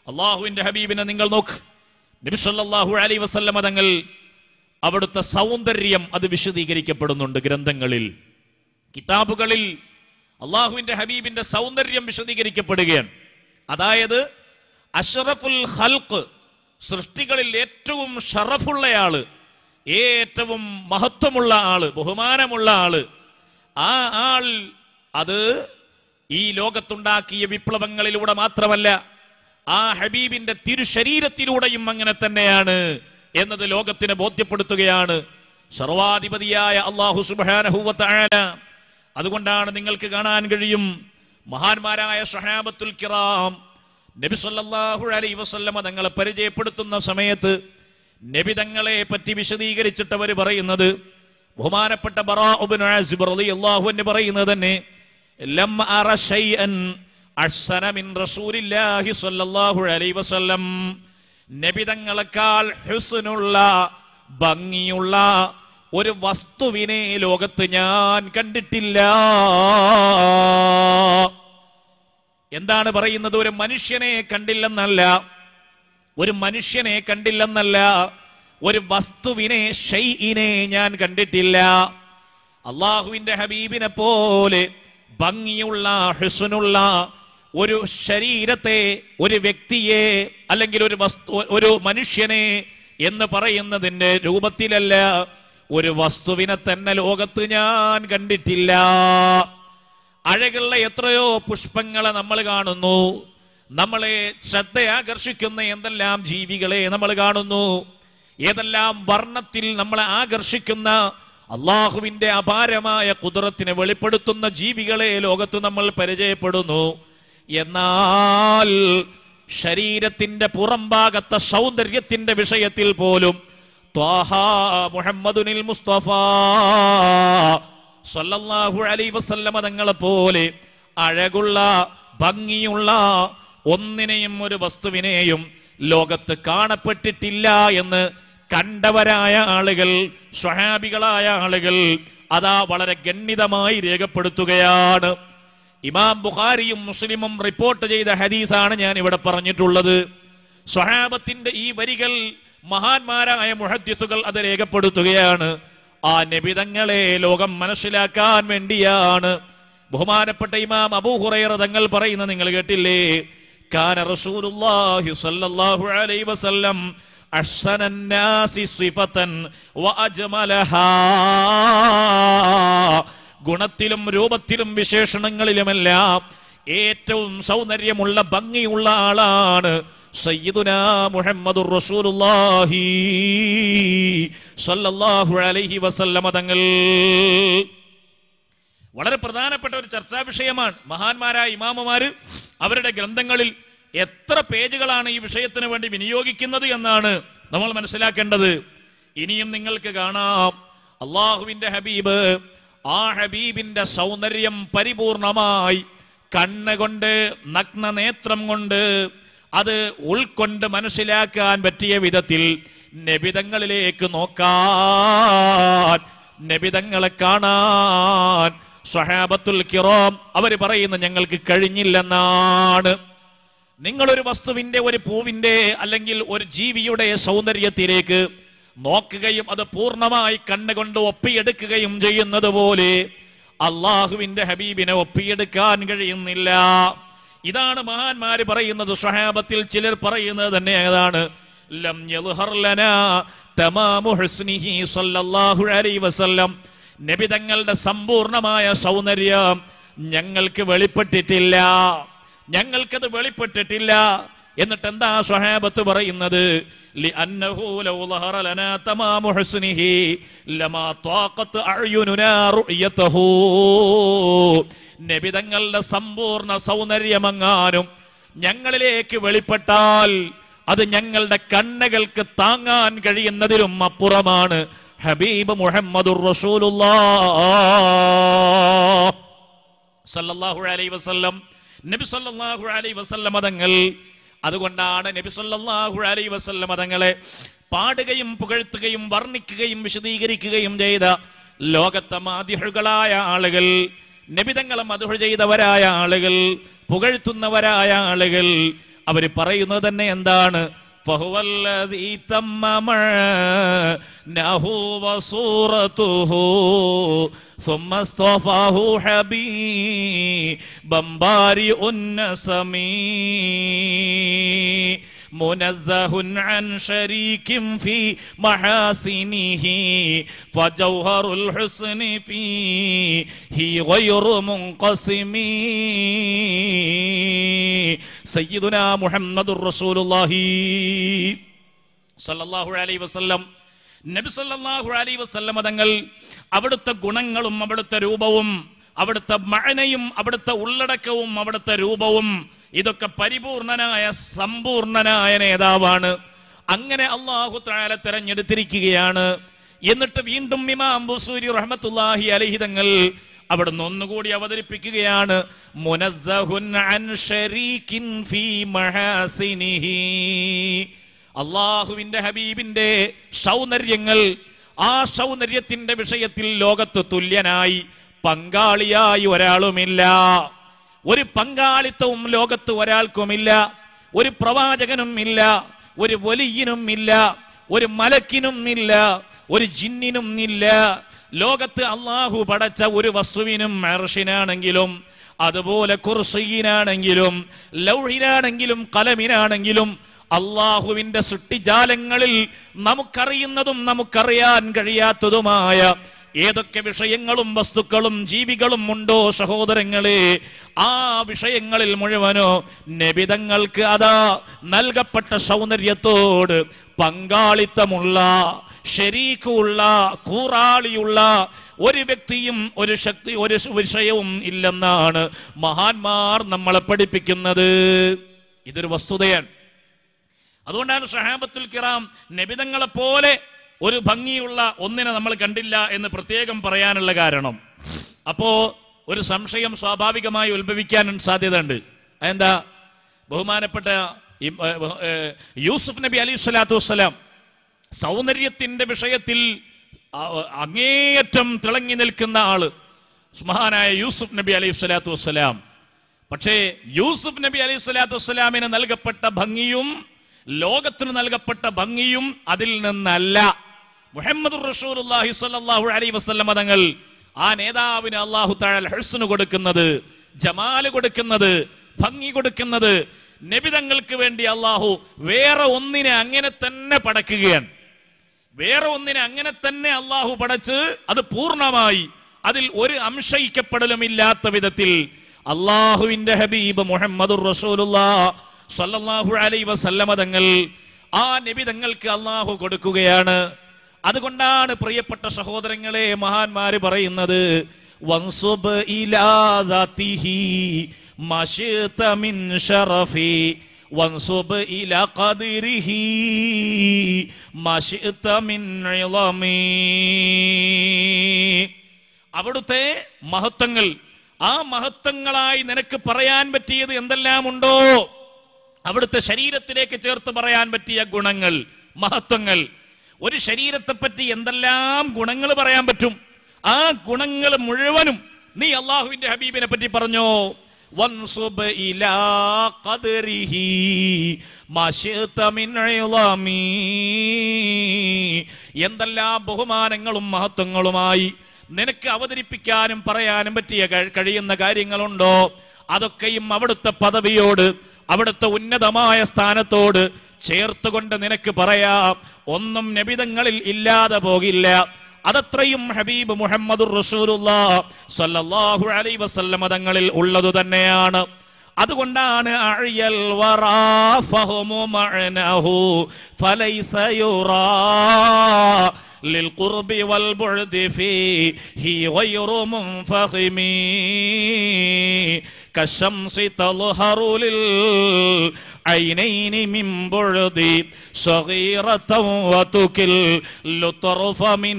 അള്ളാഹുവിന്റെ ഹബീബിനെ നിങ്ങൾ നോക്ക് നബിസല്ലാഹു അലൈ വസല്ലമ തങ്ങൾ അവിടുത്തെ സൗന്ദര്യം അത് വിശദീകരിക്കപ്പെടുന്നുണ്ട് ഗ്രന്ഥങ്ങളിൽ കിതാബുകളിൽ അള്ളാഹുവിന്റെ ഹബീബിന്റെ സൗന്ദര്യം വിശദീകരിക്കപ്പെടുകയാണ് അതായത് അഷറഫുൽ ഹൽക്ക് സൃഷ്ടികളിൽ ഏറ്റവും ഷറഫുള്ളയാള് ഏറ്റവും മഹത്വമുള്ള ആള് ബഹുമാനമുള്ള ആള് ആ ആൾ അത് ഈ ലോകത്തുണ്ടാക്കിയ വിപ്ലവങ്ങളിലൂടെ മാത്രമല്ല ആ ഹബീബിന്റെ തിരുശരീരത്തിലൂടെയും അങ്ങനെ തന്നെയാണ് എന്നത് ലോകത്തിന് ബോധ്യപ്പെടുത്തുകയാണ് സർവാധിപതിയായ അള്ളാഹു സുബാനഹുവല അതുകൊണ്ടാണ് നിങ്ങൾക്ക് കാണാൻ കഴിയും മഹാന്മാരായ സഹാബത്തുൽ കിറാം നബി സല്ലല്ലാഹു അലൈഹി വസല്ലമ തങ്ങളെ പരിചയപ്പെടുത്തുന്ന സമയത്ത് നബി തങ്ങളെ പറ്റി വിശദീകരിച്ചിട്ട് അവർ പറയുന്നത് ബഹുമാനപ്പെട്ട ബറാഉബ്നു ആസിബ് റളിയല്ലാഹു അൻഹു പറയുന്നത് തന്നെ ലം അറ ശൈഅൻ അഹ്സന മിൻ റസൂലില്ലാഹി സ്വല്ലല്ലാഹു അലൈഹി വസല്ലം നബി തങ്ങളെക്കാൾ ഹുസ്നുള്ള ഭംഗിയുള്ള ഒരു വസ്തുവിനെ ലോകത്ത് ഞാൻ കണ്ടിട്ടില്ല എന്താണ് പറയുന്നത് ഒരു മനുഷ്യനെ കണ്ടില്ലെന്നല്ല ഒരു മനുഷ്യനെ കണ്ടില്ലെന്നല്ല ഒരു വസ്തുവിനെ ഷൈഇനെ ഞാൻ കണ്ടിട്ടില്ല അള്ളാഹുവിന്റെ ഹബീബിനെ പോലെ ഭംഗിയുള്ള ഹുസ്നുള്ള ഒരു ശരീരത്തെ ഒരു വ്യക്തിയെ അല്ലെങ്കിൽ ഒരു വസ്തു ഒരു മനുഷ്യനെ എന്ന് പറയുന്നതിന്റെ രൂപത്തിലല്ല ഒരു വസ്തുവിനെ തന്നെ ലോകത്ത് ഞാൻ കണ്ടിട്ടില്ല അഴകുള്ള എത്രയോ പുഷ്പങ്ങളെ നമ്മൾ കാണുന്നു നമ്മളെ ശ്രദ്ധയാകർഷിക്കുന്ന എന്തെല്ലാം ജീവികളെ നമ്മൾ കാണുന്നു ഏതെല്ലാം വർണ്ണത്തിൽ നമ്മളെ ആകർഷിക്കുന്ന അള്ളാഹുവിന്റെ അപാരമായ കുതിരത്തിനെ വെളിപ്പെടുത്തുന്ന ജീവികളെ ലോകത്ത് നമ്മൾ പരിചയപ്പെടുന്നു എന്നാൽ ശരീരത്തിന്റെ പുറംഭാഗത്തെ സൗന്ദര്യത്തിന്റെ വിഷയത്തിൽ പോലും ത്വാഹ മുഹമ്മദുനിൽ മുസ്തഫ സല്ലല്ലാഹു അലൈഹി വസല്ലമ തങ്ങളെ പോലെ അഴകുള്ള ഭംഗിയുള്ള ഒന്നിനെയും ഒരു വസ്തുവിനെയും ലോകത്ത് കാണപ്പെട്ടിട്ടില്ല എന്ന് കണ്ടവരായ ആളുകൾ സ്വഹാബികളായ ആളുകൾ അതാ വളരെ ഗണ്യതമായി രേഖപ്പെടുത്തുകയാണ് ഇമാം ബുഖാരിയും മുസ്ലിമും റിപ്പോർട്ട് ചെയ്ത ഹദീസാണ് ഞാൻ ഇവിടെ പറഞ്ഞിട്ടുള്ളത് സ്വഹാബത്തിന്റെ ഈ വരികൾ മഹാന്മാരായ മുഹദ്യത്തുകൾ അത് രേഖപ്പെടുത്തുകയാണ് ആ നബിതങ്ങളെ ലോകം മനസ്സിലാക്കാൻ വേണ്ടിയാണ് ബഹുമാനപ്പെട്ട ഇമാം അബൂഹുറൈറ തങ്ങൾ പറയുന്ന നിങ്ങൾ കേട്ടില്ലേ കാന റസൂലുള്ളാഹി സ്വല്ലല്ലാഹു അലൈഹി വസല്ലം അഹ്സനന്നാസി സിഫതൻ വഅജ്മലഹാ ഗുണത്തിലും രൂപത്തിലും വിശേഷണങ്ങളിലുമെല്ലാം ഏറ്റവും സൗന്ദര്യമുള്ള ഭംഗിയുള്ള ആളാണ് സയ്യിദുന മുഹമ്മദുർ റസൂലുള്ളാഹി സല്ലല്ലാഹു അലൈഹി വസല്ലമ തങ്ങൾ വളരെ പ്രധാനപ്പെട്ട ഒരു ചർച്ചാ വിഷയമാണ് മഹാന്മാരായ ഇമാമമാര് അവരുടെ ഗ്രന്ഥങ്ങളിൽ എത്ര പേജുകളാണ് ഈ വിഷയത്തിന് വേണ്ടി വിനിയോഗിക്കുന്നത് എന്നാണ് നമ്മൾ മനസ്സിലാക്കേണ്ടത് ഇനിയും നിങ്ങൾക്ക് കാണാം അള്ളാഹുവിന്റെ ഹബീബ് ആ ഹബീബിന്റെ സൗന്ദര്യം പരിപൂർണമായി കണ്ണുകൊണ്ട് നഗ്ന നേത്രം കൊണ്ട് അത് ഉൾക്കൊണ്ട് മനസ്സിലാക്കാൻ പറ്റിയ വിധത്തിൽ നബിതങ്ങളിലേക്ക് നോക്കാൻ നബിതങ്ങളെ കാണാൻ സ്വഹാബത്തുൽ കിറോം അവർ പറയുന്നു ഞങ്ങൾക്ക് കഴിഞ്ഞില്ലെന്നാണ് നിങ്ങളൊരു വസ്തുവിന്റെ ഒരു പൂവിന്റെ അല്ലെങ്കിൽ ഒരു ജീവിയുടെ സൗന്ദര്യത്തിലേക്ക് നോക്കുകയും അത് പൂർണ്ണമായി കണ്ണുകൊണ്ട് ഒപ്പിയെടുക്കുകയും ചെയ്യുന്നത് പോലെ അള്ളാഹുവിന്റെ ഹബീബിനെ ഒപ്പിയെടുക്കാൻ കഴിയുന്നില്ല ഇതാണ് മഹാന്മാര് പറയുന്നത് സ്വഹാബത്തിൽ ചിലർ പറയുന്നത് തന്നെ ഏതാണ് ലം യദ്ഹർ ലനാ തമാമു ഹുസ്നിഹി സ്വല്ലല്ലാഹു അലൈഹി വസല്ലം നബി തങ്ങളുടെ സമ്പൂർണമായ സൗന്ദര്യം ഞങ്ങൾക്ക് വെളിപ്പെട്ടിട്ടില്ല ഞങ്ങൾക്കത് വെളിപ്പെട്ടിട്ടില്ല എന്നിട്ട് എന്താ സ്വഹാബത്ത് പറയുന്നത് لأنه لو ظهر لنا تمام حسنه لما طاقت أعيننا رؤيته നബി തങ്ങളുടെ സമ്പൂർണ്ണ സൗന്ദര്യമെങ്ങാനും ഞങ്ങളിലേക്ക് വെളിപ്പെട്ടാൽ അത് ഞങ്ങളുടെ കണ്ണുകൾക്ക് താങ്ങാൻ കഴിയുന്നതിലും അപ്പുറമാണ് ഹബീബ് മുഹമ്മദുർ റസൂലുള്ളാഹ് സല്ലല്ലാഹു അലൈഹി വസല്ലം നബി സല്ലല്ലാഹു അലൈഹി വസല്ലം മതങ്ങൾ അതുകൊണ്ടാണ് നബി സല്ലല്ലാഹു അലൈഹി വസല്ലം മതങ്ങളെ പാടുകയും പുകഴ്ത്തുകയും വർണ്ണിക്കുകയും വിശദീകരിക്കുകയും ചെയ്ത ലോകത്തെ മാതിഹുകളായ ആളുകൾ നബിതങ്ങളെ മധുഹ ചെയ്തവരായ ആളുകൾ പുകഴ്ത്തുന്നവരായ ആളുകൾ അവര് പറയുന്നത് തന്നെ എന്താണ് فهو الذي تم معناه وصورته ثم اصطفاه حبيبا بارئ النسم منزه عن شريك في محاسنه فجوهر الحسن فيه غير منقسم سيدنا محمد رسول الله സല്ലല്ലാഹു അലൈഹി വസല്ലം നബി സല്ലല്ലാഹു അലൈഹി വസല്ലം തങ്ങൾ അവിടുത്തെ ഗുണങ്ങളും അവിടുത്തെ രൂപവും അവിടുത്തെ മഴനയും അവിടുത്തെ ഉള്ളടക്കവും അവിടുത്തെ രൂപവും ഇതൊക്കെ പരിപൂർണനായ സമ്പൂർണനായ നേതാവാണ് അങ്ങനെ അള്ളാഹു താല തെരഞ്ഞെടുത്തിരിക്കുകയാണ് എന്നിട്ട് വീണ്ടും ഇമാം ബുസൂരി റഹ്മത്തുള്ളാഹി അലൈഹി തങ്ങൾ അവിടുന്ന് ഒന്നുകൂടി അവതരിപ്പിക്കുകയാണ് മുനസ്സഹുൻ അൻ ശരീകിൻ ഫീ മഹാസിനിഹി അള്ളാഹുവിന്റെ ഹബീബിന്റെ സൗന്ദര്യങ്ങൾ ആ സൗന്ദര്യത്തിന്റെ വിഷയത്തിൽ ലോകത്ത് തുല്യനായി പങ്കാളിയായി ഒരാളുമില്ല ഒരു പങ്കാളിത്തവും ലോകത്ത് ഒരാൾക്കുമില്ല ഒരു പ്രവാചകനും ഇല്ല ഒരു വലിയനും ഇല്ല ഒരു മലക്കിനും ഇല്ല ഒരു ജിന്നിനും ഇല്ല ലോകത്ത് അള്ളാഹു പടച്ച ഒരു വസ്തുവിനും അർഷിനാണെങ്കിലും അതുപോലെ കുർസീനാണെങ്കിലും ലൗഹിനാണെങ്കിലും കലമിനാണെങ്കിലും അള്ളാഹുവിന്റെ സൃഷ്ടിജാലങ്ങളിൽ നമുക്കറിയുന്നതും നമുക്കറിയാൻ കഴിയാത്തതുമായ ഏതൊക്കെ വിഷയങ്ങളും വസ്തുക്കളും ജീവികളും ഉണ്ടോ സഹോദരങ്ങളെ ആ വിഷയങ്ങളിൽ മുഴുവനോ നബിതങ്ങൾക്ക് അതാ നൽകപ്പെട്ട സൗന്ദര്യത്തോട് പങ്കാളിത്തമുള്ള ശരീക്കുള്ള കൂറാളിയുള്ള ഒരു വ്യക്തിയും ഒരു ശക്തി ഒരു വിഷയവും ഇല്ലെന്നാണ് മഹാന്മാർ നമ്മളെ പഠിപ്പിക്കുന്നത് ഇതൊരു വസ്തുതയാണ് അതുകൊണ്ടാണ് ഷഹാബത്തുൽ കിറാം നബിതങ്ങളെ പോലെ ഒരു ഭംഗിയുള്ള ഒന്നിനെ നമ്മൾ കണ്ടില്ല എന്ന് പ്രത്യേകം പറയാനുള്ള കാരണം അപ്പോ ഒരു സംശയം സ്വാഭാവികമായി ഉത്ഭവിക്കാൻ സാധ്യതയുണ്ട് അതെന്താ ബഹുമാനപ്പെട്ട ഇം- ഏ, ഏ, യൂസുഫ് നബി അലി സ്വലാത്തു വസ്സലാം സൗന്ദര്യത്തിന്റെ വിഷയത്തിൽ ആ- അങ്ങേയറ്റം തിളങ്ങി നിൽക്കുന്ന ആള് മഹാനായ യൂസുഫ് നബി അലൈഹി സ്വലാത്തു വസ്സലാം പക്ഷേ യൂസുഫ് നബി അലൈഹി സ്വലാത്തു വസ്സലാമിന് നൽകപ്പെട്ട ഭംഗിയും ലോകത്തിന് നൽകപ്പെട്ട ഭംഗിയും അതിൽ നിന്നല്ല മുഹമ്മദ് റസൂലുള്ളാഹി സ്വല്ലല്ലാഹു അലൈഹി വസല്ലമ തങ്ങൾ ആ നേതാവിന് അള്ളാഹു തആല ഹുസ്ന് കൊടുക്കുന്നത് ജമാല് കൊടുക്കുന്നത് ഭംഗി കൊടുക്കുന്നത് നബിതങ്ങൾക്ക് വേണ്ടി അള്ളാഹു വേറെ ഒന്നിനെ അങ്ങനെ തന്നെ പടക്കുകയാണ് വേറെ ഒന്നിനെ അങ്ങനെ തന്നെ അള്ളാഹു പടച്ച് അത് പൂർണ്ണമായി അതിൽ ഒരു അംശയിക്കപ്പെടലുമില്ലാത്ത വിധത്തിൽ അള്ളാഹുവിന്റെ ഹബീബ് മുഹമ്മദ് സല്ലല്ലാഹു അലൈഹി വസല്ലമ തങ്ങൾ ആ നബി തങ്ങൾക്ക് അള്ളാഹു കൊടുക്കുകയാണ് അതുകൊണ്ടാണ് പ്രിയപ്പെട്ട സഹോദരങ്ങളെ മഹാന്മാര് പറയുന്നത് വൻസുബ് ഇലാ ദാതിഹി മശിത മിൻ ഷറഫി വൻസുബ് ഇലാ ഖദിരിഹി മശിത മിൻ ഇളമി അവിടുത്തെ മഹത്വങ്ങൾ ആ മഹത്വങ്ങളായി നിനക്ക് പറയാൻ പറ്റിയത് എന്തെല്ലാം ഉണ്ടോ അവിടുത്തെ ശരീരത്തിലേക്ക് ചേർത്ത് പറയാൻ പറ്റിയ ഗുണങ്ങൾ മഹത്വങ്ങൾ ഒരു ശരീരത്തെ പറ്റി എന്തെല്ലാം ഗുണങ്ങൾ പറയാൻ പറ്റും ആ ഗുണങ്ങൾ മുഴുവനും നീ അള്ളാഹുവിന്റെ ഹബീബിനെ പറ്റി പറഞ്ഞോ വൻസുബ് ഇലാ ഖദ്രിഹി മശിത മിൻ ഇളമി. എന്തെല്ലാം ബഹുമാനങ്ങളും മഹത്വങ്ങളുമായി നിനക്ക് അവതരിപ്പിക്കാനും പറയാനും പറ്റിയ കഴി- കഴിയുന്ന കാര്യങ്ങളുണ്ടോ അതൊക്കെയും അവിടുത്തെ പദവിയോട് അവിടുത്തെ ഉന്നതമായ സ്ഥാനത്തോട് ചേർത്തുകൊണ്ട് നിനക്ക് പറയാം ഒന്നും നബിതങ്ങളിൽ ഇല്ലാതെ പോകില്ല അതത്രയും ഹബീബ് മുഹമ്മദ് സല്ലല്ലാഹു അലൈഹി വസല്ലമ തങ്ങളിൽ ഉള്ളത് തന്നെയാണ് അതുകൊണ്ടാണ് അഴിയൽ വറാ ഫഹ്മു മഅനഹു ഫലൈസ യുറാ للقرب والبعد فيه غير منفخم كالشمس تظهر للعينين من بعد صغيرة وتكل لطرف من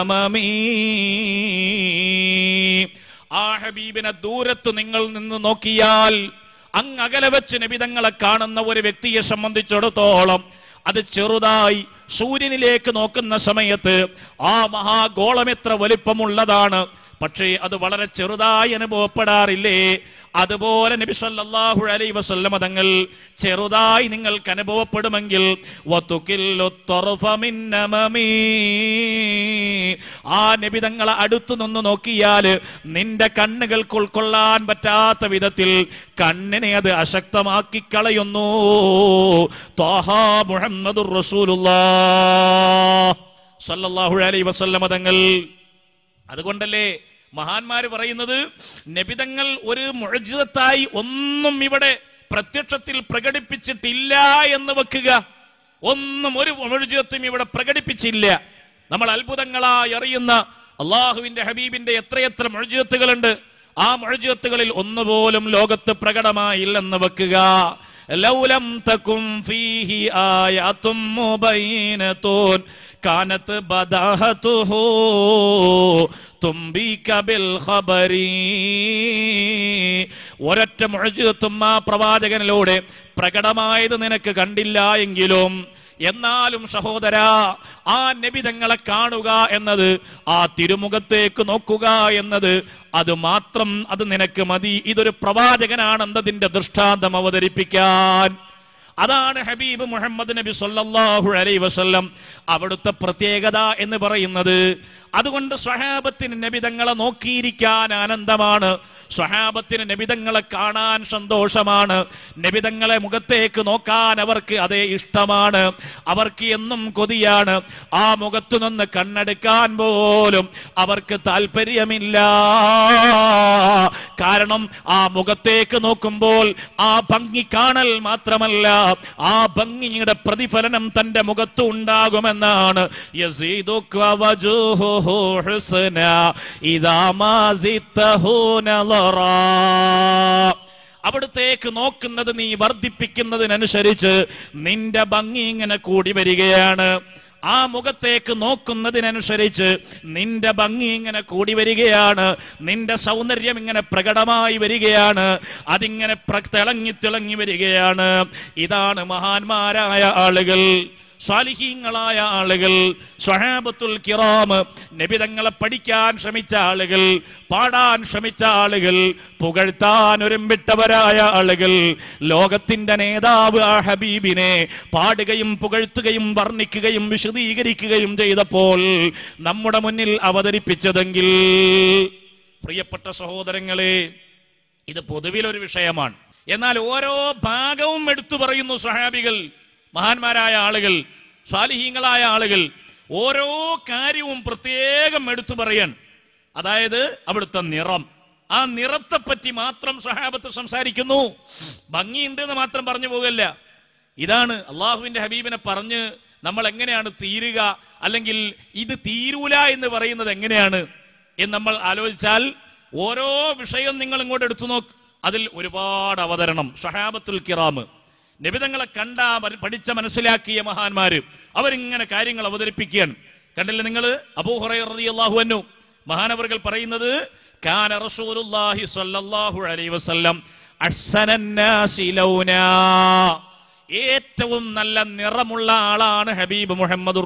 نمم ആ ഹബീബിനെ ദൂരത്ത് നിങ്ങൾ നിന്ന് നോക്കിയാൽ അങ്ങ് അകലെ വെച്ച് നബിതങ്ങളെ കാണുന്ന ഒരു വ്യക്തിയെ സംബന്ധിച്ചിടത്തോളം അത് ചെറുതായി സൂര്യനിലേക്ക് നോക്കുന്ന സമയത്ത് ആ മഹാഗോളം എത്ര വലിപ്പമുള്ളതാണ് പക്ഷേ അത് വളരെ ചെറുതായി അനുഭവപ്പെടാറില്ലേ അതുപോലെ നബി സല്ലല്ലാഹു അലൈഹി വസല്ലമ തങ്ങൾ ചെറുതായി നിങ്ങൾക്ക് അനുഭവപ്പെടുമെങ്കിൽ വതുകില്ലു ത്വറഫ മിൻ നമമീ. ആ നബി തങ്ങളെ അടുത്തു നിന്ന് നോക്കിയാൽ നിന്റെ കണ്ണുകൾക്ക് ഉൾക്കൊള്ളാൻ പറ്റാത്ത വിധത്തിൽ കണ്ണിനെ അത് അശക്തമാക്കി കളയുന്നു ത്വാഹ മുഹമ്മദുർ റസൂലുള്ളാഹ് സല്ലല്ലാഹു അലൈഹി വസല്ലമ തങ്ങൾ അതുകൊണ്ടല്ലേ മഹാന്മാര് പറയുന്നത് നബിതങ്ങൾ ഒരു മുഴജിതത്തായി ഒന്നും ഇവിടെ പ്രത്യക്ഷത്തിൽ പ്രകടിപ്പിച്ചിട്ടില്ല എന്ന് വെക്കുക ഒന്നും ഒരു മുഴജിതത്തും ഇവിടെ പ്രകടിപ്പിച്ചില്ല നമ്മൾ അത്ഭുതങ്ങളായി അറിയുന്ന അള്ളാഹുവിന്റെ ഹബീബിന്റെ എത്രയെത്ര മുഴജിതത്തുകളുണ്ട് ആ മുഴജിതത്തുകളിൽ ഒന്നുപോലും ലോകത്ത് പ്രകടമായില്ലെന്ന് വെക്കുക ലൗലം തക്കും ഫീഹി ആയാത്തും മുബൈനത്തൂൻ കാനത്ത് ബദാഹത്തുഹു തുംബിക ബിൽ ഖബരി ഒരൊറ്റ മുഴജിതത്തും ആ പ്രവാചകനിലൂടെ പ്രകടമായത് നിനക്ക് കണ്ടില്ല എങ്കിലും എന്നാലും സഹോദര ആ നബിതങ്ങളെ കാണുക എന്നത് ആ തിരുമുഖത്തേക്ക് നോക്കുക എന്നത് അത് മാത്രം അത് നിനക്ക് മതി ഇതൊരു പ്രവാചകനാണെന്നതിന്റെ ദൃഷ്ടാന്തം അവതരിപ്പിക്കാൻ അതാണ് ഹബീബ് മുഹമ്മദ് നബി സല്ലല്ലാഹു അലൈഹി വസല്ലം അവിടുത്തെ പ്രത്യേകത എന്ന് പറയുന്നത് അതുകൊണ്ട് സ്വഹാബത്തിന് നബിതങ്ങളെ നോക്കിയിരിക്കാൻ ആനന്ദമാണ് സ്വഹാബത്തിന് നബിതങ്ങളെ കാണാൻ സന്തോഷമാണ് നബിതങ്ങളെ മുഖത്തേക്ക് നോക്കാൻ അവർക്ക് അതേ ഇഷ്ടമാണ് അവർക്ക് എന്നും കൊതിയാണ് ആ മുഖത്തു നിന്ന് കണ്ണെടുക്കാൻ പോലും അവർക്ക് താല്പര്യമില്ല കാരണം ആ മുഖത്തേക്ക് നോക്കുമ്പോൾ ആ ഭംഗി കാണൽ മാത്രമല്ല ആ ഭംഗിയുടെ പ്രതിഫലനം തന്റെ മുഖത്ത് ഉണ്ടാകുമെന്നാണ് യസീദുക വജൂഹുഹു ഹുസ്ന ഇദാ മാ സിത്തഹു നളറാ അവിടത്തേക്ക് നോക്കുന്നത് നീ വർദ്ധിപ്പിക്കുന്നതിനനുസരിച്ച് നിന്റെ ഭംഗി ഇങ്ങനെ കൂടി വരികയാണ് ആ മുഖത്തേക്ക് നോക്കുന്നതിനനുസരിച്ച് നിന്റെ ഭംഗി ഇങ്ങനെ കൂടി വരികയാണ് നിന്റെ സൗന്ദര്യം ഇങ്ങനെ പ്രകടമായി വരികയാണ് അതിങ്ങനെ പ്ര- തിളങ്ങി തിളങ്ങി വരികയാണ് ഇതാണ് മഹാന്മാരായ ആളുകൾ സ്വാലിഹീങ്ങളായ ആളുകൾ സ്വഹാബത്തുൽ കിറാം നബിതങ്ങളെ പഠിക്കാൻ ശ്രമിച്ച ആളുകൾ പാടാൻ ശ്രമിച്ച ആളുകൾ പുകഴ്ത്താൻ ഒരുമ്പിട്ടവരായ ആളുകൾ ലോകത്തിന്റെ നേതാവ് ആ ഹബീബിനെ പാടുകയും പുകഴ്ത്തുകയും വർണ്ണിക്കുകയും വിശദീകരിക്കുകയും ചെയ്തപ്പോൾ നമ്മുടെ മുന്നിൽ അവതരിപ്പിച്ചതെങ്കിൽ പ്രിയപ്പെട്ട സഹോദരങ്ങളെ ഇത് പൊതുവിലൊരു വിഷയമാണ് എന്നാൽ ഓരോ ഭാഗവും എടുത്തു പറയുന്നു സ്വഹാബികൾ മഹാന്മാരായ ആളുകൾ സ്വാലിഹീങ്ങളായ ആളുകൾ ഓരോ കാര്യവും പ്രത്യേകം എടുത്തു പറയാൻ അതായത് അവിടുത്തെ നിറം ആ നിറത്തെ പറ്റി മാത്രം സ്വഹാബത്ത് സംസാരിക്കുന്നു ഭംഗിയുണ്ട് എന്ന് മാത്രം പറഞ്ഞു പോകല്ല ഇതാണ് അള്ളാഹുവിന്റെ ഹബീബിനെ പറഞ്ഞ് നമ്മൾ എങ്ങനെയാണ് തീരുക അല്ലെങ്കിൽ ഇത് തീരൂല എന്ന് പറയുന്നത് എങ്ങനെയാണ് എന്ന് നമ്മൾ ആലോചിച്ചാൽ ഓരോ വിഷയം നിങ്ങൾ ഇങ്ങോട്ട് എടുത്തു നോക്ക് അതിൽ ഒരുപാട് അവതരണം ഷഹാബത്തുൽ കിറാം നിബിതങ്ങളെ കണ്ട മ- പഠിച്ച മനസ്സിലാക്കിയ മഹാന്മാര് അവരിങ്ങനെ കാര്യങ്ങൾ അവതരിപ്പിക്കുകയാണ് കണ്ടില്ലേ നിങ്ങൾ അബൂഹുറൈഹു അന്നു മഹാനവറുകൾ പറയുന്നത് കാന റസൂലുള്ളാഹി സ്വല്ലല്ലാഹു അലൈഹി വസല്ലം അഹ്സനന്നാസി ലൗനാ ഏറ്റവും നല്ല നിറമുള്ള ആളാണ് ഹബീബ് മുഹമ്മദ്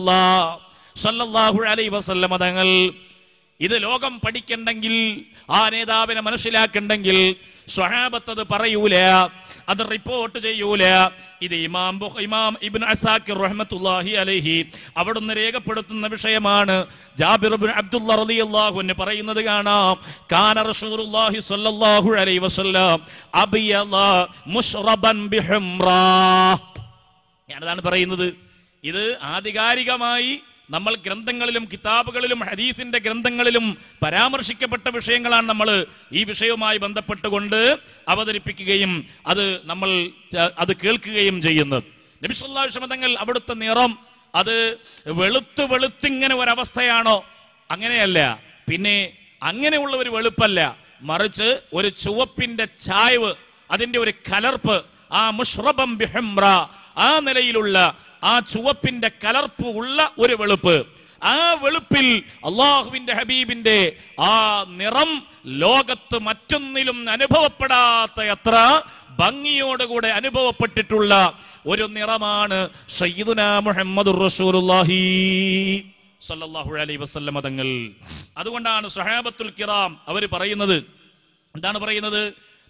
സല്ലല്ലാഹു അലൈഹി വസല്ലമ തങ്ങൾ ഇത് ലോകം പഠിക്കണ്ടെങ്കിൽ ആ നേതാവിനെ മനസ്സിലാക്കണ്ടെങ്കിൽ സ്വഹാബത്ത് അത് പറയൂല അത് റിപ്പോർട്ട് ചെയ്യൂല ഇത് ഇമാം ബുഖ്- ഇമാം ഇബ്നു അസാക്കിർ റഹ്മത്തുള്ളാഹി അലൈഹി അവിടുന്ന് രേഖപ്പെടുത്തുന്ന വിഷയമാണ് ജാബിർ ഇബ്നു അബ്ദുള്ള റളിയല്ലാഹു അൻഹു പറയുന്നത് കാണാം കാന റസൂലുള്ളാഹി സ്വല്ലല്ലാഹു അലൈഹി വസല്ലം അബിയള മുശ്റബൻ ബിഹുംറാ ഞാനതാണ് പറയുന്നത് ഇത് ആധികാരികമായി നമ്മൾ ഗ്രന്ഥങ്ങളിലും കിതാബുകളിലും ഹദീസിന്റെ ഗ്രന്ഥങ്ങളിലും പരാമർശിക്കപ്പെട്ട വിഷയങ്ങളാണ് നമ്മൾ ഈ വിഷയവുമായി ബന്ധപ്പെട്ടുകൊണ്ട് അവതരിപ്പിക്കുകയും അത് നമ്മൾ ച- അത് കേൾക്കുകയും ചെയ്യുന്നത് നബിസ്വല്ലാ തങ്ങൾ അവിടുത്തെ നിറം അത് വെളുത്ത് വെളുത്തിങ്ങനെ ഒരവസ്ഥയാണോ അങ്ങനെയല്ല പിന്നെ അങ്ങനെയുള്ള ഒരു വെളുപ്പല്ല മറിച്ച് ഒരു ചുവപ്പിന്റെ ചായ്വ് അതിന്റെ ഒരു കലർപ്പ് ആ മുഷ്റബം ബിഹംറ ആ നിലയിലുള്ള ആ ചുവപ്പിന്റെ കലർപ്പ് ഉള്ള ഒരു വെളുപ്പ് ആ വെളുപ്പിൽ അള്ളാഹുവിന്റെ ഹബീബിന്റെ ആ നിറം ലോകത്ത് മറ്റൊന്നിലും അനുഭവപ്പെടാത്ത എത്ര ഭംഗിയോടുകൂടെ അനുഭവപ്പെട്ടിട്ടുള്ള ഒരു നിറമാണ് സയ്യിദുന മുഹമ്മദ് റസൂലുള്ളാഹി സല്ലല്ലാഹു അലൈഹി വസല്ലമ തങ്ങൾ അതുകൊണ്ടാണ് സ്വഹാബത്തുൽ കിറാം അവർ പറയുന്നത് എന്താണ് പറയുന്നത്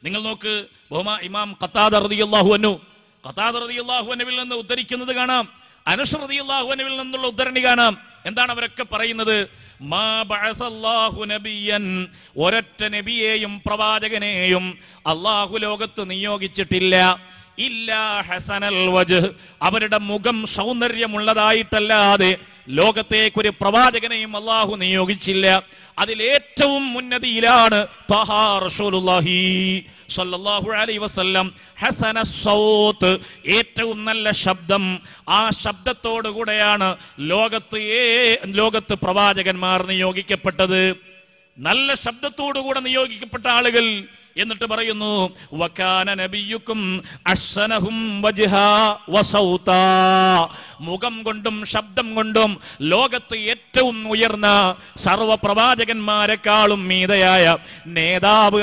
നിങ്ങൾ നോക്ക് ബഹുമാ ഇമാം ഖത്താദ റളിയല്ലാഹു അൻഹു ഖത്താദ റളിയല്ലാഹു അൻഹുവിൽ നിന്ന് ഉദ്ധരിക്കുന്നത് കാണാം അനസ് റളിയല്ലാഹു അൻഹുവിൽ നിന്നുള്ള ഉദ്ധരണി കാണാം എന്താണ് അവരൊക്കെ പറയുന്നത് മാ ബഅസല്ലാഹു നബിയൻ ഒരൊറ്റ നബിയെയും പ്രവാചകനെയും അള്ളാഹു ലോകത്ത് നിയോഗിച്ചിട്ടില്ല ഇല്ലാ ഹസനൽ വജ് അവരുടെ മുഖം സൗന്ദര്യമുള്ളതായിട്ടല്ലാതെ ലോകത്തേക്ക് ഒരു പ്രവാചകനെയും അള്ളാഹു നിയോഗിച്ചില്ല അതിലേറ്റവും മുന്നതിയിലാണ് ത്വഹാ റസൂലുള്ളാഹി സ്വല്ലല്ലാഹു അലൈഹി വസല്ലം ഹസന സൗത്ത് ഏറ്റവും നല്ല ശബ്ദം ആ ശബ്ദത്തോടു കൂടെയാണ് ലോകത്ത് ഏ ലോകത്ത് പ്രവാചകന്മാർ നിയോഗിക്കപ്പെട്ടത് നല്ല ശബ്ദത്തോടു കൂടെ നിയോഗിക്കപ്പെട്ട ആളുകൾ എന്നിട്ട് പറയുന്നു വക്കാന നബിയുക്കും അശ്സനഹും വജ്ഹാ വസൗതാ മുഖം കൊണ്ടും ശബ്ദം കൊണ്ടും ലോകത്ത് ഏറ്റവും ഉയർന്ന സർവ പ്രവാചകന്മാരെക്കാളും മീതയായ നേതാവ്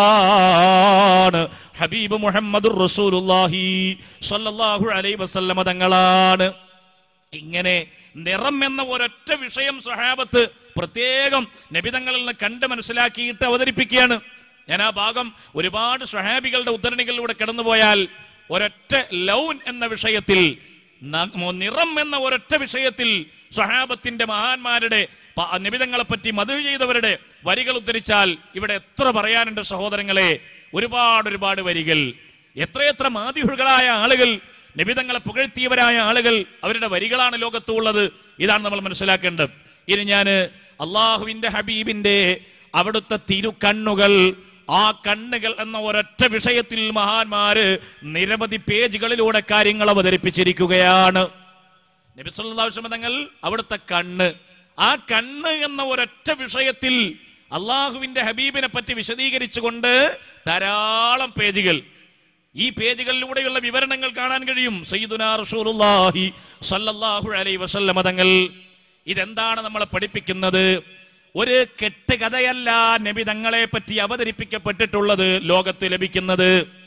ആരാണ് ഹബീബ് മുഹമ്മദ് റസൂലുള്ളാഹി സ്വല്ലല്ലാഹു അലൈഹി വസല്ലമ തങ്ങളാണ് ഇങ്ങനെ നിറം എന്ന ഒരൊറ്റ വിഷയം സ്വഹാബത്ത് പ്രത്യേകം നബിതങ്ങളിൽ നിന്ന് കണ്ട് മനസ്സിലാക്കിയിട്ട് അവതരിപ്പിക്കുകയാണ് ഞാൻ ആ ഭാഗം ഒരുപാട് സ്വഹാബികളുടെ ഉദ്ധരണികളിലൂടെ കടന്നുപോയാൽ ഒരൊറ്റ ലൗൻ എന്ന വിഷയത്തിൽ ന- നിറം എന്ന ഒരൊറ്റ വിഷയത്തിൽ സ്വഹാബത്തിന്റെ മഹാന്മാരുടെ പ- നിബിതങ്ങളെ പറ്റി മധു ചെയ്തവരുടെ വരികൾ ഉദ്ധരിച്ചാൽ ഇവിടെ എത്ര പറയാനുണ്ട് സഹോദരങ്ങളെ ഒരുപാട് ഒരുപാട് വരികൾ എത്രയെത്ര മാതിഹുകളായ ആളുകൾ നിബിതങ്ങളെ പുകഴ്ത്തിയവരായ ആളുകൾ അവരുടെ വരികളാണ് ലോകത്തുള്ളത് ഇതാണ് നമ്മൾ മനസ്സിലാക്കേണ്ടത് ഇനി ഞാന് അള്ളാഹുവിന്റെ ഹബീബിന്റെ അവിടുത്തെ തിരുക്കണ്ണുകൾ ആ കണ്ണുകൾ എന്ന ഒരൊറ്റ വിഷയത്തിൽ മഹാന്മാര് നിരവധി പേജുകളിലൂടെ കാര്യങ്ങൾ അവതരിപ്പിച്ചിരിക്കുകയാണ് നബി സല്ലല്ലാഹു അലൈഹി വസല്ലം തങ്ങൾ അവിടുത്തെ കണ്ണ് ആ കണ്ണ് എന്ന ഒരൊറ്റ വിഷയത്തിൽ അള്ളാഹുവിന്റെ ഹബീബിനെ പറ്റി വിശദീകരിച്ചുകൊണ്ട് ധാരാളം പേജുകൾ ഈ പേജുകളിലൂടെയുള്ള വിവരണങ്ങൾ കാണാൻ കഴിയും സയ്യിദുനാ റസൂലുള്ളാഹി സ്വല്ലല്ലാഹു അലൈഹി വസല്ലമ തങ്ങൾ ഇതെന്താണ് നമ്മളെ പഠിപ്പിക്കുന്നത് ഒരു കെട്ടുകഥയല്ല നബി തങ്ങളെ പറ്റി അവതരിപ്പിക്കപ്പെട്ടിട്ടുള്ളത് ലോകത്ത് ലഭിക്കുന്നത്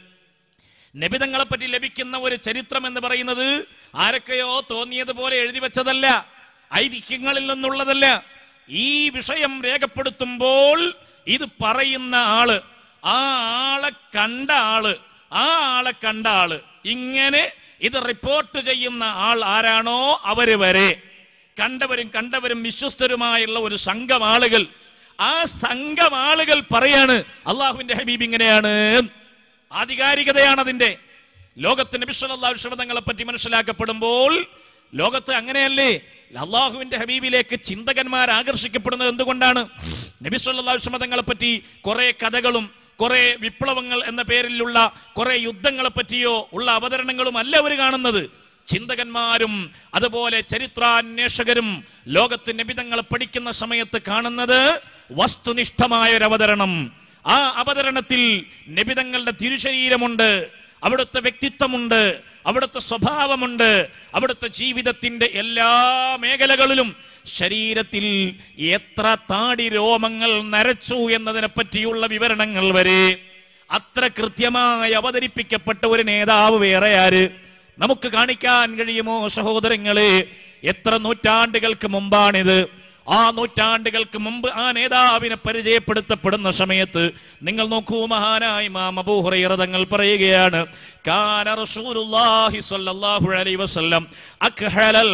നബിതങ്ങളെ പറ്റി ലഭിക്കുന്ന ഒരു ചരിത്രം എന്ന് പറയുന്നത് ആരൊക്കെയോ തോന്നിയതുപോലെ എഴുതി വെച്ചതല്ല ഐതിഹ്യങ്ങളിൽ നിന്നുള്ളതല്ല ഈ വിഷയം രേഖപ്പെടുത്തുമ്പോൾ ഇത് പറയുന്ന ആള് ആ ആളെ കണ്ട ആള് ആ ആളെ കണ്ട ആള് ഇങ്ങനെ ഇത് റിപ്പോർട്ട് ചെയ്യുന്ന ആൾ ആരാണോ അവര് വരെ കണ്ടവരും കണ്ടവരും വിശ്വസ്തരുമായുള്ള ഒരു സംഘം ആളുകൾ ആ സംഘം ആളുകൾ പറയാണ് അള്ളാഹുവിന്റെ ഹബീബ് ഇങ്ങനെയാണ് ആധികാരികതയാണ് അതിന്റെ ലോകത്ത് നബി സല്ലല്ലാഹു അലൈഹി വസല്ലം തങ്ങളെ പറ്റി മനസ്സിലാക്കപ്പെടുമ്പോൾ ലോകത്ത് അങ്ങനെയല്ലേ അള്ളാഹുവിന്റെ ഹബീബിലേക്ക് ചിന്തകന്മാർ ആകർഷിക്കപ്പെടുന്നത് എന്തുകൊണ്ടാണ് നബി സല്ലല്ലാഹു അലൈഹി വസല്ലം തങ്ങളെ പറ്റി കുറെ കഥകളും കുറെ വിപ്ലവങ്ങൾ എന്ന പേരിലുള്ള കുറെ യുദ്ധങ്ങളെ പറ്റിയോ ഉള്ള അവതരണങ്ങളും അല്ല അവർ കാണുന്നത് ചിന്തകന്മാരും അതുപോലെ ചരിത്രാന്വേഷകരും ലോകത്ത് നിബിതങ്ങളെ പഠിക്കുന്ന സമയത്ത് കാണുന്നത് വസ്തുനിഷ്ഠമായ ഒരു അവതരണം ആ അവതരണത്തിൽ നിബിതങ്ങളുടെ തിരുശരീരമുണ്ട് അവിടുത്തെ വ്യക്തിത്വമുണ്ട് അവിടുത്തെ സ്വഭാവമുണ്ട് അവിടുത്തെ ജീവിതത്തിന്റെ എല്ലാ മേഖലകളിലും ശരീരത്തിൽ എത്ര താടി രോമങ്ങൾ നരച്ചു എന്നതിനെ പറ്റിയുള്ള വിവരണങ്ങൾ വരെ അത്ര കൃത്യമായി അവതരിപ്പിക്കപ്പെട്ട ഒരു നേതാവ് വേറെ ആര് നമുക്ക് കാണിക്കാൻ കഴിയുമോ സഹോദരങ്ങളെ എത്ര നൂറ്റാണ്ടുകൾക്ക് മുമ്പാണിത് ആ നൂറ്റാണ്ടുകൾക്ക് മുമ്പ് ആ നേതാവിനെ പരിചയപ്പെടുത്തപ്പെടുന്ന സമയത്ത് നിങ്ങൾ നോക്കൂ മഹാനായ ഇമാം അബൂ ഹുറൈറ തങ്ങൾ പറയുകയാണ് കാന റസൂലുള്ളാഹി സ്വല്ലല്ലാഹു അലൈഹി വസല്ലം അക്ഹലൽ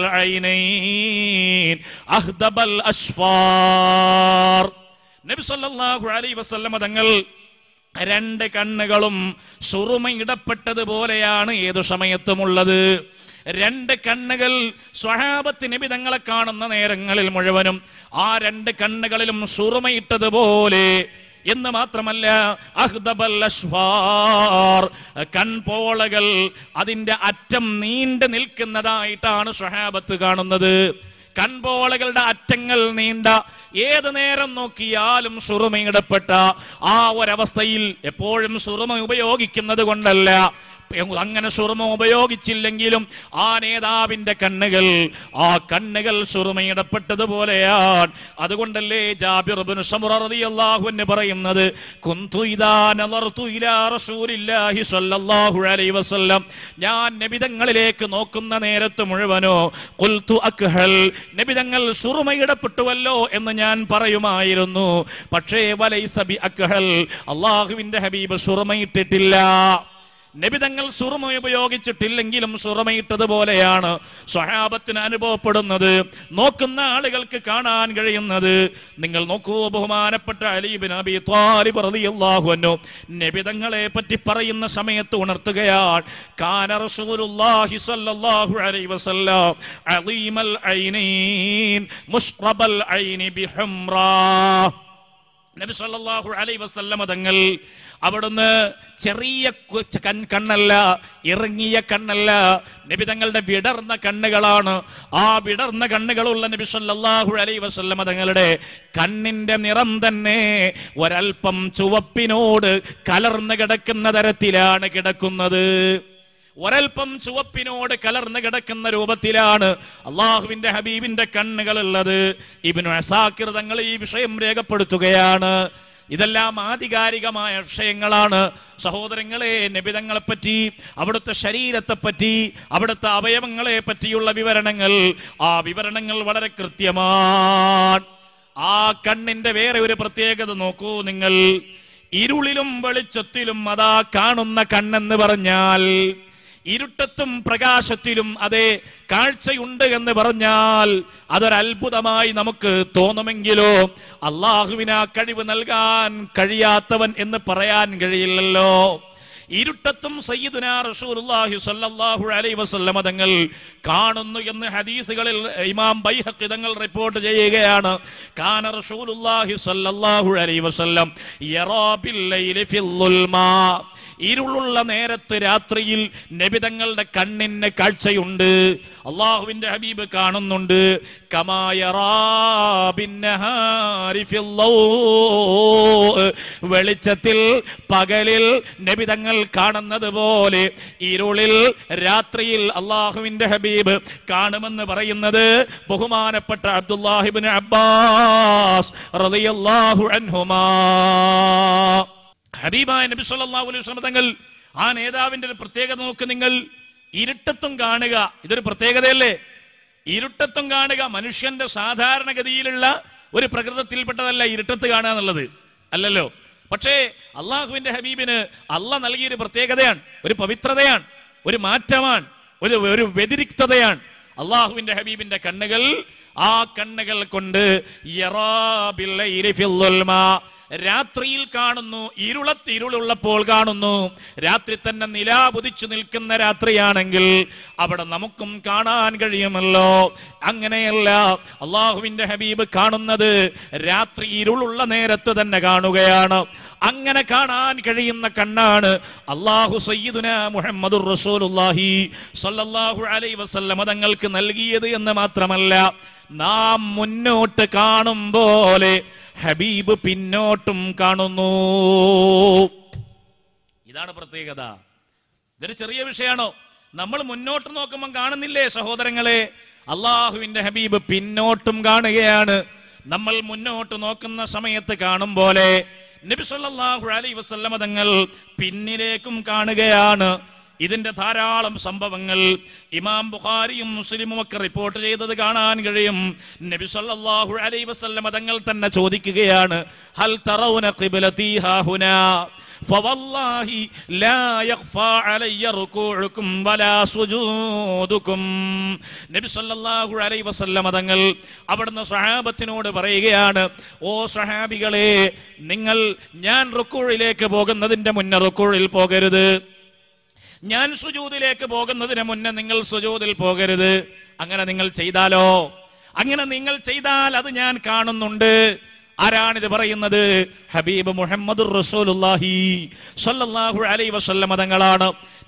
ഐനൈൻ അഹ്ദബൽ അസ്ഫാർ നബി സല്ലല്ലാഹു അലൈഹി വസല്ലം തങ്ങൾ രണ്ട് കണ്ണുകളും സുറുമയിടപ്പെട്ടതുപോലെയാണ് ഏതു സമയത്തുമുള്ളത് രണ്ട് കണ്ണുകൾ സ്വഹാബത്ത് നബി തങ്ങളെ കാണുന്ന നേരങ്ങളിൽ മുഴുവനും ആ രണ്ട് കണ്ണുകളിലും സുറുമയിട്ടതുപോലെ എന്ന് മാത്രമല്ല അഹ്ദബൽ അഷ്ഫാർ കൺപോളകൾ അതിന്റെ അറ്റം നീണ്ടു നിൽക്കുന്നതായിട്ടാണ് സ്വഹാബത്ത് കാണുന്നത് കൺപോളകളുടെ അറ്റങ്ങൾ നീണ്ട ഏത് നേരം നോക്കിയാലും സുറുമയിടപ്പെട്ട ആ ഒരവസ്ഥയിൽ എപ്പോഴും സുറുമ ഉപയോഗിക്കുന്നത് കൊണ്ടല്ല അങ്ങനെ സുറുമ ഉപയോഗിച്ചില്ലെങ്കിലും ആ നേതാവിന്റെ കണ്ണുകൾ ആ കണ്ണുകൾ സുറുമയിടപ്പെട്ടതുപോലെയാണ് അതുകൊണ്ടല്ലേ ജാബിർ ഇബ്നു സമുറ റളിയല്ലാഹു അൻഹു പറയുന്നത് കുന്തു ഇദാ നളർതു ഇലാ റസൂലില്ലാഹി സ്വല്ലല്ലാഹു അലൈഹി വസല്ലം ഞാൻ നബിതങ്ങളിലേക്ക് നോക്കുന്ന നേരത്ത് മുഴുവനോ ഖുൽതു അക്ഹൽ നബിതങ്ങൾ സുറുമയിടപ്പെട്ടുവല്ലോ എന്ന് ഞാൻ പറയുമായിരുന്നു പക്ഷേ വലൈസ ബി അക്ഹൽ അള്ളാഹുവിന്റെ ഹബീബ് സുറുമയിട്ടിട്ടില്ല നബിതങ്ങൾ സുറുമ ഉപയോഗിച്ചിട്ടില്ലെങ്കിലും സുറുമയിട്ടതുപോലെയാണ് സ്വഹാബത്തിന് അനുഭവപ്പെടുന്നത് നോക്കുന്ന ആളുകൾക്ക് കാണാൻ കഴിയുന്നത് നിങ്ങൾ നോക്കൂ ബഹുമാനപ്പെട്ട അലീബിൻ അബി ത്വാലിബ് റളിയല്ലാഹു അൻഹു നബിതങ്ങളെ പറ്റി പറയുന്ന സമയത്ത് ഉണർത്തുകയാണ് കാന റസൂലുള്ളാഹി സ്വല്ലല്ലാഹു അലൈഹി വസല്ലം അളീമൽ ഐനീൻ മുഷ്റബൽ ഐനി ബിഹുംറാ നബി സല്ലല്ലാഹു അലൈഹി വസല്ലമ തങ്ങൾ അവിടുന്ന് ചെറിയ കു- കൺ- കണ്ണല്ല ഇറങ്ങിയ കണ്ണല്ല നബി തങ്ങളുടെ വിടർന്ന കണ്ണുകളാണ് ആ വിടർന്ന കണ്ണുകളുള്ള നബി സല്ലല്ലാഹു അലൈഹി വസല്ലമ തങ്ങളുടെ കണ്ണിന്റെ നിറം തന്നെ ഒരൽപ്പം ചുവപ്പിനോട് കലർന്ന് കിടക്കുന്ന തരത്തിലാണ് കിടക്കുന്നത് ഒരൽപ്പം ചുവപ്പിനോട് കലർന്ന് കിടക്കുന്ന രൂപത്തിലാണ് അള്ളാഹുവിന്റെ ഹബീബിന്റെ കണ്ണുകൾ ഉള്ളത് ഇബിനു അസാക്കിർ തങ്ങൾ ഈ വിഷയം രേഖപ്പെടുത്തുകയാണ് ഇതെല്ലാം ആധികാരികമായ വിഷയങ്ങളാണ് സഹോദരങ്ങളെ നബിതങ്ങളെ പറ്റി അവിടുത്തെ ശരീരത്തെ പറ്റി അവിടുത്തെ അവയവങ്ങളെ പറ്റിയുള്ള വിവരണങ്ങൾ ആ വിവരണങ്ങൾ വളരെ കൃത്യമാണ് ആ കണ്ണിന്റെ വേറെ ഒരു പ്രത്യേകത നോക്കൂ നിങ്ങൾ ഇരുളിലും വെളിച്ചത്തിലും അതാ കാണുന്ന കണ്ണെന്ന് പറഞ്ഞാൽ ഇരുട്ടത്തും പ്രകാശത്തിലും അതേ കാഴ്ചയുണ്ട് എന്ന് പറഞ്ഞാൽ അതൊരത്ഭുതമായി നമുക്ക് തോന്നുമെങ്കിലോ അള്ളാഹുവിന് ആ കഴിവ് നൽകാൻ കഴിയാത്തവൻ എന്ന് പറയാൻ കഴിയില്ലല്ലോ ഇരുട്ടത്തും സയ്യിദുന റസൂലുള്ളാഹി സ്വല്ലല്ലാഹു അലൈഹി വസല്ലമ തങ്ങൾ കാണുന്നു എന്ന് ഹദീസുകളിൽ ഇമാം ബൈഹഖി തങ്ങൾ റിപ്പോർട്ട് ചെയ്യുകയാണ് കാന റസൂലുള്ളാഹി സ്വല്ലല്ലാഹു അലൈഹി വസല്ലം യറാ ബിൽ ലൈലി ഫിൽ ളുൽമാ ഇരുളുള്ള നേരത്ത് രാത്രിയിൽ നബിതങ്ങളുടെ കണ്ണിന് കാഴ്ചയുണ്ട് അള്ളാഹുവിന്റെ ഹബീബ് കാണുന്നുണ്ട് കമായറാ ബിന്നഹാരി ഫിൽ ലൗ. വെളിച്ചത്തിൽ പകലിൽ നബിതങ്ങൾ കാണുന്നത് പോലെ ഇരുളിൽ രാത്രിയിൽ അള്ളാഹുവിന്റെ ഹബീബ് കാണുമെന്ന് പറയുന്നത് ബഹുമാനപ്പെട്ട അബ്ദുല്ലാഹിബിൻ അബ്ബാസ് റളിയല്ലാഹു അൻഹുമാ ഹബീബായ നബി സല്ലല്ലാഹു അലൈഹി വസല്ലം തങ്ങൾ ആ നേതാവിന്റെ ഒരു പ്രത്യേകത നോക്ക് നിങ്ങൾ ഇരുട്ടത്തും കാണുക ഇതൊരു പ്രത്യേകതയല്ലേ ഇരുട്ടത്തും കാണുക മനുഷ്യന്റെ സാധാരണഗതിയിലുള്ള ഒരു പ്രകൃതത്തിൽപ്പെട്ടതല്ല ഇരുട്ടത്ത് കാണുക എന്നുള്ളത് അല്ലല്ലോ പക്ഷേ അള്ളാഹുവിന്റെ ഹബീബിന് അല്ല നൽകിയൊരു പ്രത്യേകതയാണ് ഒരു പവിത്രതയാണ് ഒരു മാറ്റമാണ് ഒരു ഒരു വ്യതിരിക്തതയാണ് അള്ളാഹുവിന്റെ ഹബീബിന്റെ കണ്ണുകൾ ആ കണ്ണുകൾ കൊണ്ട് യറാ ബില്ലൈലി ഫിൽ ളുൽമാ. രാത്രിയിൽ കാണുന്നു ഇരുളത്ത് ഇരുളുള്ളപ്പോൾ കാണുന്നു രാത്രി തന്നെ നിലാപുതിച്ചു നിൽക്കുന്ന രാത്രിയാണെങ്കിൽ അവിടെ നമുക്കും കാണാൻ കഴിയുമല്ലോ അങ്ങനെയല്ല അള്ളാഹുവിന്റെ ഹബീബ് കാണുന്നത് രാത്രി ഇരുളുള്ള നേരത്ത് തന്നെ കാണുകയാണ് അങ്ങനെ കാണാൻ കഴിയുന്ന കണ്ണാണ് അള്ളാഹു സയ്യിദുന മുഹമ്മദുർ റസൂലുള്ളാഹി സ്വല്ലല്ലാഹു അലൈഹി വസല്ലമ തങ്ങൾക്ക് നൽകിയത് എന്ന് മാത്രമല്ല നാം മുന്നോട്ട് കാണും പോലെ ഹബീബ് പിന്നോട്ടും കാണുന്നു ഇതാണ് പ്രത്യേകത ഇതൊരു ചെറിയ വിഷയമാണോ നമ്മൾ മുന്നോട്ട് നോക്കുമ്പോൾ കാണുന്നില്ലേ സഹോദരങ്ങളെ അള്ളാഹുവിന്റെ ഹബീബ് പിന്നോട്ടും കാണുകയാണ് നമ്മൾ മുന്നോട്ട് നോക്കുന്ന സമയത്ത് കാണും പോലെ നബി സല്ലല്ലാഹു അലൈഹി വസല്ലമ തങ്ങൾ പിന്നിലേക്കും കാണുകയാണ് ഇതിന്റെ ധാരാളം സംഭവങ്ങൾ ഇമാം ബുഖാരിയും മുസ്ലിമും ഒക്കെ റിപ്പോർട്ട് ചെയ്തത് കാണാൻ കഴിയും നബി സല്ലല്ലാഹു അലൈഹി വസല്ലമ തങ്ങൾ തന്നെ ചോദിക്കുകയാണ് ഹൽ തറൗന ഖിബ്ലതി ഹാഹുനാ فوالله لا يخفى علي ركوعكم ولا سجودكم നബി സല്ലല്ലാഹു അലൈഹി വസല്ലമ തങ്ങൾ അവിടുന്ന് സഹാബത്തിനോട് പറയുകയാണ് ഓ സഹാബികളെ നിങ്ങൾ ഞാൻ റുക്കൂഴിലേക്ക് പോകുന്നതിന്റെ മുന്നേ റുക്കൂഴിൽ പോകരുത് ഞാൻ സുജൂദിലേക്ക് പോകുന്നതിന് മുന്നേ നിങ്ങൾ സുജൂദിൽ പോകരുത് അങ്ങനെ നിങ്ങൾ ചെയ്താലോ അങ്ങനെ നിങ്ങൾ ചെയ്താൽ അത് ഞാൻ കാണുന്നുണ്ട് ആരാണിത് പറയുന്നത് ഹബീബ് മുഹമ്മദ് റസൂലുള്ളാഹി സ്വല്ലല്ലാഹു അലൈഹി വസല്ലമ തങ്ങളാണ്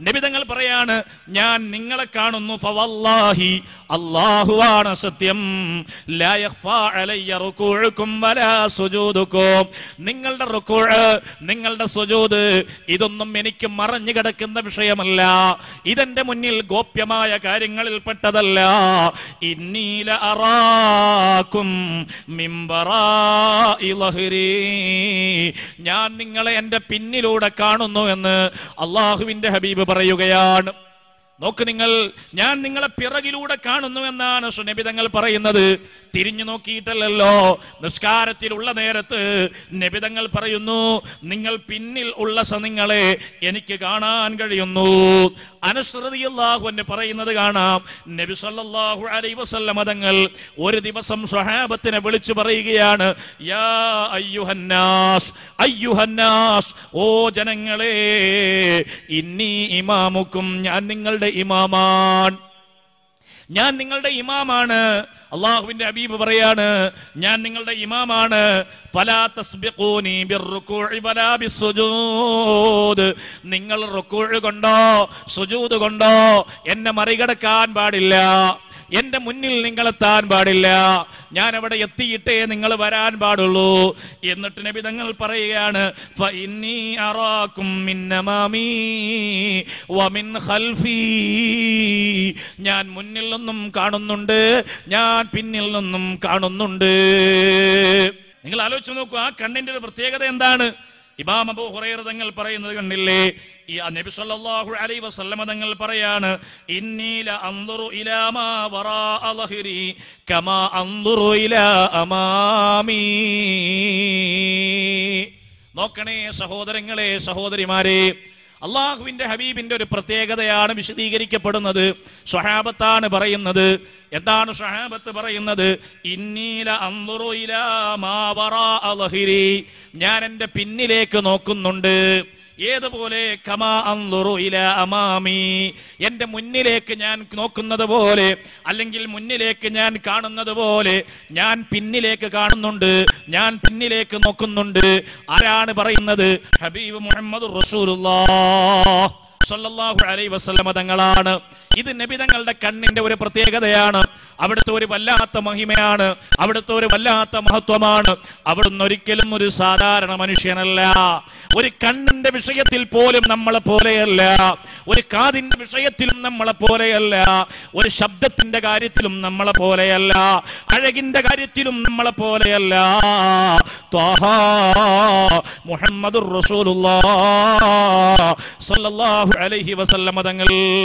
നിബിതങ്ങൾ പറയാണ് ഞാൻ നിങ്ങളെ കാണുന്നു ഫവല്ലാഹി അല്ലാഹുവാണ് സത്യം ലാ യഖ്ഫാ അലയ്യ റുകൂഉകും വലാ സുജൂദുകും നിങ്ങളുടെ റുകൂഅ് നിങ്ങളുടെ സുജൂദ് ഇതൊന്നും എനിക്ക് മറഞ്ഞു കിടക്കുന്ന വിഷയമല്ല ഇതെന്റെ മുന്നിൽ ഗോപ്യമായ കാര്യങ്ങളിൽ പെട്ടതല്ല ഇന്നീല അറാക്കും മിമ്പറാഇ ലഹ്രി. ഞാൻ നിങ്ങളെ എന്റെ പിന്നിലൂടെ കാണുന്നു എന്ന് അള്ളാഹുവിന്റെ ഹബീബ് പറയുകയാണ് നോക്ക് നിങ്ങൾ ഞാൻ നിങ്ങളെ പിറകിലൂടെ കാണുന്നു എന്നാണ് സുനബിതങ്ങൾ പറയുന്നത് തിരിഞ്ഞു നോക്കിയിട്ടല്ലല്ലോ നിസ്കാരത്തിലുള്ള നേരത്ത് നബിതങ്ങൾ പറയുന്നു നിങ്ങൾ പിന്നിൽ ഉള്ള സ നിങ്ങളെ എനിക്ക് കാണാൻ കഴിയുന്നു അനുസൃതിയല്ലാഹു എന്ന് പറയുന്നത് കാണാം നബി സല്ലല്ലാഹു അലൈഹി വസല്ലം തങ്ങൾ ഒരു ദിവസം സ്വഹാബത്തിനെ വിളിച്ചു പറയുകയാണ് യാ അയ്യുഹന്നാസ് അയ്യുഹന്നാസ് ഓ ജനങ്ങളെ ഇന്നീ ഇമാമുക്കും ഞാൻ നിങ്ങളുടെ ഇമാമാൻ ഞാൻ നിങ്ങളുടെ ഇമാമാണ് അള്ളാഹുവിന്റെ ഹബീബ് പറയാണ് ഞാൻ നിങ്ങളുടെ ഇമാമാണ് ഫലാ തസ്ബിഖൂനി ബിർറുകൂഇ വലാ ബിസ്സുജൂദ് നിങ്ങൾ റുകൂഅ് കൊണ്ടോ സുജൂദ് കൊണ്ടോ എന്നെ മറികടക്കാൻ പാടില്ല എന്റെ മുന്നിൽ നിങ്ങൾ എത്താൻ പാടില്ല ഞാൻ അവിടെ എത്തിയിട്ടേ നിങ്ങൾ വരാൻ പാടുള്ളൂ എന്നിട്ട് നബി തങ്ങൾ പറയുകയാണ് ഫഇന്നീ അറാക്കും മിൻ അമാമീ വമിൻ ഖൽഫീ ഞാൻ മുന്നിൽ നിന്നും കാണുന്നുണ്ട് ഞാൻ പിന്നിൽ നിന്നും കാണുന്നുണ്ട് നിങ്ങൾ ആലോചിച്ച് നോക്കൂ ആ കണ്ണിന്റെ ഒരു പ്രത്യേകത എന്താണ് ഇമാം അബൂ ഹുറൈറ തങ്ങൾ പറയുന്നത് കണ്ടില്ലേ ഈ നബി സല്ലല്ലാഹു അലൈഹി വസല്ലമ തങ്ങൾ പറയാണ് ഇന്നീല അൻദുറു ഇലാ മാ വറാഅ ളഹ്രി കമാ അൻദുറു ഇലാ അമാമീ നോക്കണേ സഹോദരങ്ങളെ സഹോദരിമാരെ അള്ളാഹുവിന്റെ ഹബീബിന്റെ ഒരു പ്രത്യേകതയാണ് വിശദീകരിക്കപ്പെടുന്നത് സ്വഹാബത്താണ് പറയുന്നത് എന്താണ് സ്വഹാബത്ത് പറയുന്നത് ഇന്നീല അൻദുറു ഇലാ മാ വറാഅ ളഹ്രി ഞാൻ എൻ്റെ പിന്നിലേക്ക് നോക്കുന്നുണ്ട് ഏതുപോലെ കമാ അൻദുറു ഇലാ അമാമി എൻ്റെ മുന്നിലേക്ക് ഞാൻ നോക്കുന്നത് പോലെ അല്ലെങ്കിൽ മുന്നിലേക്ക് ഞാൻ കാണുന്നത് പോലെ ഞാൻ പിന്നിലേക്ക് കാണുന്നുണ്ട് ഞാൻ പിന്നിലേക്ക് നോക്കുന്നുണ്ട് ആരാണ് പറയുന്നത് ഹബീബ് മുഹമ്മദ് റസൂലുള്ളാഹ് സല്ലല്ലാഹു അലൈഹി വസല്ലമ തങ്ങളാണ് ഇത് നബി തങ്ങളുടെ കണ്ണിന്റെ ഒരു പ്രത്യേകതയാണ് അവിടുത്തെ ഒരു വല്ലാത്ത മഹിമയാണ് അവിടുത്തെ ഒരു വല്ലാത്ത മഹത്വമാണ് അവിടുന്ന് ഒരിക്കലും ഒരു സാധാരണ മനുഷ്യനല്ല ഒരു കണ്ണിന്റെ വിഷയത്തിൽ പോലും നമ്മളെ പോലെയല്ല ഒരു കാതിന്റെ വിഷയത്തിലും നമ്മളെ പോലെയല്ല ഒരു ശബ്ദത്തിന്റെ കാര്യത്തിലും നമ്മളെ പോലെയല്ല അഴകിന്റെ കാര്യത്തിലും നമ്മളെ പോലെയല്ല ത്വാഹാ മുഹമ്മദുർ റസൂലുള്ളാഹ് സല്ലല്ലാഹു അലൈഹി വസല്ലമ തങ്ങൾ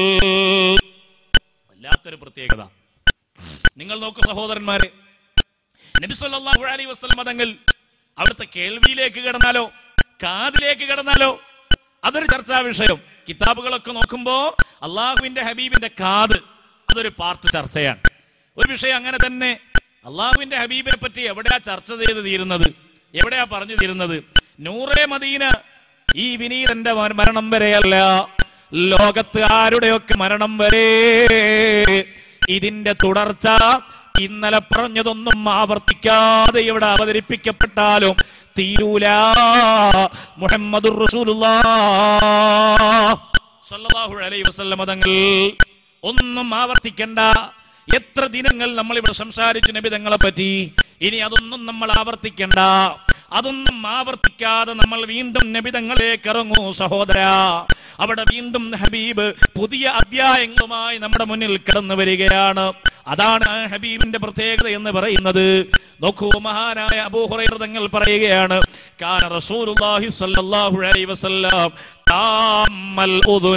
വല്ലാത്തൊരു പ്രത്യേകത നിങ്ങൾ നോക്കൂ സഹോദരന്മാരെ നബി സല്ലല്ലാഹു അലൈഹി വസല്ലമ തങ്ങൾ അവിടുത്തെ കേൾവിയിലേക്ക് കിടന്നാലോ കാതിലേക്ക് കിടന്നാലോ അതൊരു ചർച്ചാ വിഷയം കിതാബുകളൊക്കെ നോക്കുമ്പോ അള്ളാഹുവിന്റെ ഹബീബിന്റെ കാത് അതൊരു പാർട്ട് ചർച്ചയാണ് ഒരു വിഷയം അങ്ങനെ തന്നെ അള്ളാഹുവിന്റെ ഹബീബിനെ പറ്റി എവിടെയാ ചർച്ച ചെയ്ത് തീരുന്നത് എവിടെയാ പറഞ്ഞു തീരുന്നത് നൂറേ മദീന ഈ വിനീതന്റെ മര- മരണം വരെയല്ല ലോകത്ത് ആരുടെയൊക്കെ മരണം വരെ ഇതിന്റെ തുടർച്ച ഇന്നലെ പറഞ്ഞതൊന്നും ആവർത്തിക്കാതെ ഇവിടെ അവതരിപ്പിക്കപ്പെട്ടാലും തീരൂല മുഹമ്മദുർ റസൂലുള്ളാഹ് സല്ലല്ലാഹു അലൈഹി വസല്ലമ തങ്ങൾ ഒന്നും ആവർത്തിക്കണ്ട എത്ര ദിനങ്ങൾ നമ്മൾ ഇവിടെ സംസാരിച്ചു നബി തങ്ങളെ പറ്റി ഇനി അതൊന്നും നമ്മൾ ആവർത്തിക്കണ്ട അതൊന്നും ആവർത്തിക്കാതെ നമ്മൾ വീണ്ടും നബിതങ്ങളിലേക്ക് ഇറങ്ങൂ സഹോദര അവിടെ വീണ്ടും ഹബീബ് പുതിയ അധ്യായങ്ങളുമായി നമ്മുടെ മുന്നിൽ കടന്നു വരികയാണ് അതാണ് ആ ഹബീബിന്റെ പ്രത്യേകത എന്ന് പറയുന്നത് നോക്കൂ മഹാനായ അബൂഹുറൈറ തങ്ങൾ പറയുകയാണ് കാന റസൂലുള്ളാഹി സ്വല്ലല്ലാഹു അലൈഹി വസല്ലം താമ്മൽ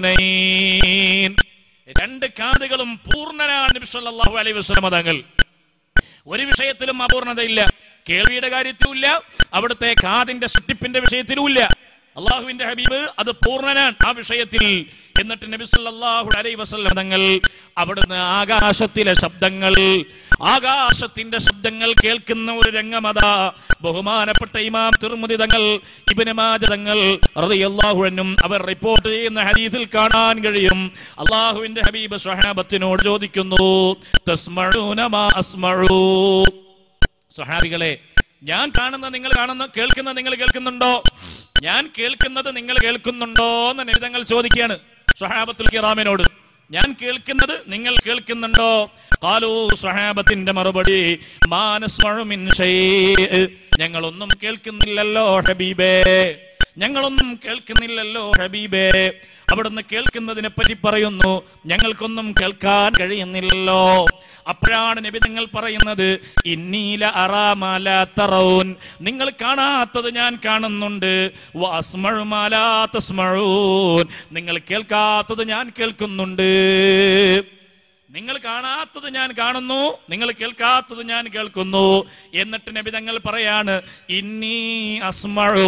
ഉദുനൈൻ രണ്ട് കാതുകളും പൂർണ്ണനാണ് നബി സല്ലല്ലാഹു അലൈഹി വസല്ലം തങ്ങൾ ഒരു വിഷയത്തിലും അപൂർണതയില്ല കേൾവിയുടെ കാര്യത്തിലുമില്ല അവിടുത്തെ കാതിന്റെ സൃഷ്ടിപ്പിന്റെ വിഷയത്തിലുമില്ല അള്ളാഹുവിന്റെ ഹബീബ് അത് പൂർണ്ണനാണ് ആ വിഷയത്തിൽ എന്നിട്ട് നബി സല്ലല്ലാഹു അലൈഹി വസല്ലം തങ്ങൾ അവിടുന്ന് ആകാശത്തിലെ ശബ്ദങ്ങൾ ആകാശത്തിന്റെ ശബ്ദങ്ങൾ കേൾക്കുന്ന ഒരു രംഗമതാ ബഹുമാനപ്പെട്ട ഇമാം തിർമുതി തങ്ങൾ ഇബ്നു മാജ തങ്ങൾ റളിയല്ലാഹു അൻഹും അവർ റിപ്പോർട്ട് ചെയ്യുന്ന ഹദീസിൽ കാണാൻ കഴിയും അള്ളാഹുവിന്റെ ഹബീബ് സ്വഹാബത്തിനോട് ചോദിക്കുന്നു തസ്മഊന മാ അസ്മഊ സ്വഹാബികളെ ഞാൻ കാണുന്ന നിങ്ങൾ കാണുന്ന കേൾക്കുന്ന നിങ്ങൾ കേൾക്കുന്നുണ്ടോ ഞാൻ കേൾക്കുന്നത് നിങ്ങൾ കേൾക്കുന്നുണ്ടോ എന്ന് നിരിതങ്ങൾ ചോദിക്കുകയാണ് സ്വഹാബത്തുൽ കിറാമിനോട് ഞാൻ കേൾക്കുന്നത് നിങ്ങൾ കേൾക്കുന്നുണ്ടോ കാലു സ്വഹാബത്തിന്റെ മറുപടി മാനസ്മഴു മിൻ ഷൈഅ്. ഞങ്ങളൊന്നും കേൾക്കുന്നില്ലല്ലോ ഹബീബേ ഞങ്ങളൊന്നും കേൾക്കുന്നില്ലല്ലോ ഹബീബേ അവിടുന്ന് കേൾക്കുന്നതിനെ പറ്റി പറയുന്നു ഞങ്ങൾക്കൊന്നും കേൾക്കാൻ കഴിയുന്നില്ലല്ലോ അപ്പോഴാണ് നബി നിങ്ങൾ പറയുന്നത് ഇന്നീല അറാമാല തറൗൻ നിങ്ങൾ കാണാത്തത് ഞാൻ കാണുന്നുണ്ട് വഅസ്മഉ മാ ലാ തസ്മഊൻ നിങ്ങൾ കേൾക്കാത്തത് ഞാൻ കേൾക്കുന്നുണ്ട് നിങ്ങൾ കാണാത്തത് ഞാൻ കാണുന്നു നിങ്ങൾ കേൾക്കാത്തത് ഞാൻ കേൾക്കുന്നു എന്നിട്ട് നബി തങ്ങൾ പറയാണ് ഇന്നീ അസ്മഴു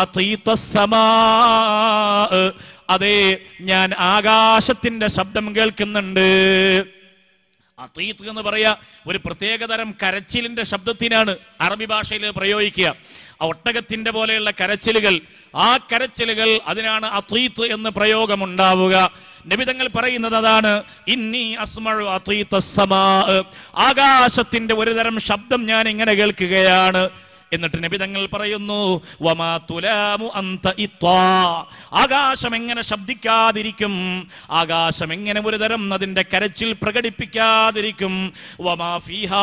അതെ ഞാൻ ആകാശത്തിന്റെ ശബ്ദം കേൾക്കുന്നുണ്ട് അതീത്ത് എന്ന് പറയാ ഒരു പ്രത്യേകതരം കരച്ചിലിന്റെ ശബ്ദത്തിനാണ് അറബി ഭാഷയിൽ പ്രയോഗിക്കുക ആ ഒട്ടകത്തിന്റെ പോലെയുള്ള കരച്ചിലുകൾ ആ കരച്ചിലുകൾ അതിനാണ് അതീത്ത് എന്ന് പ്രയോഗമുണ്ടാവുക നബിതങ്ങൾ പറയുന്നത് അതാണ് ഇന്നി അസ്മഴു അതീത്ത സമാ ആകാശത്തിന്റെ ഒരു തരം ശബ്ദം ഞാൻ ഇങ്ങനെ കേൾക്കുകയാണ് എന്നിട്ട് നബിതങ്ങൾ പറയുന്നു വമാ തുലാമു അന്ത ഇത്വാ. ആകാശം എങ്ങനെ ശബ്ദിക്കാതിരിക്കും ആകാശം എങ്ങനെ ഒരു തരം അതിന്റെ കരച്ചിൽ പ്രകടിപ്പിക്കാതിരിക്കും വമാ ഫീഹാ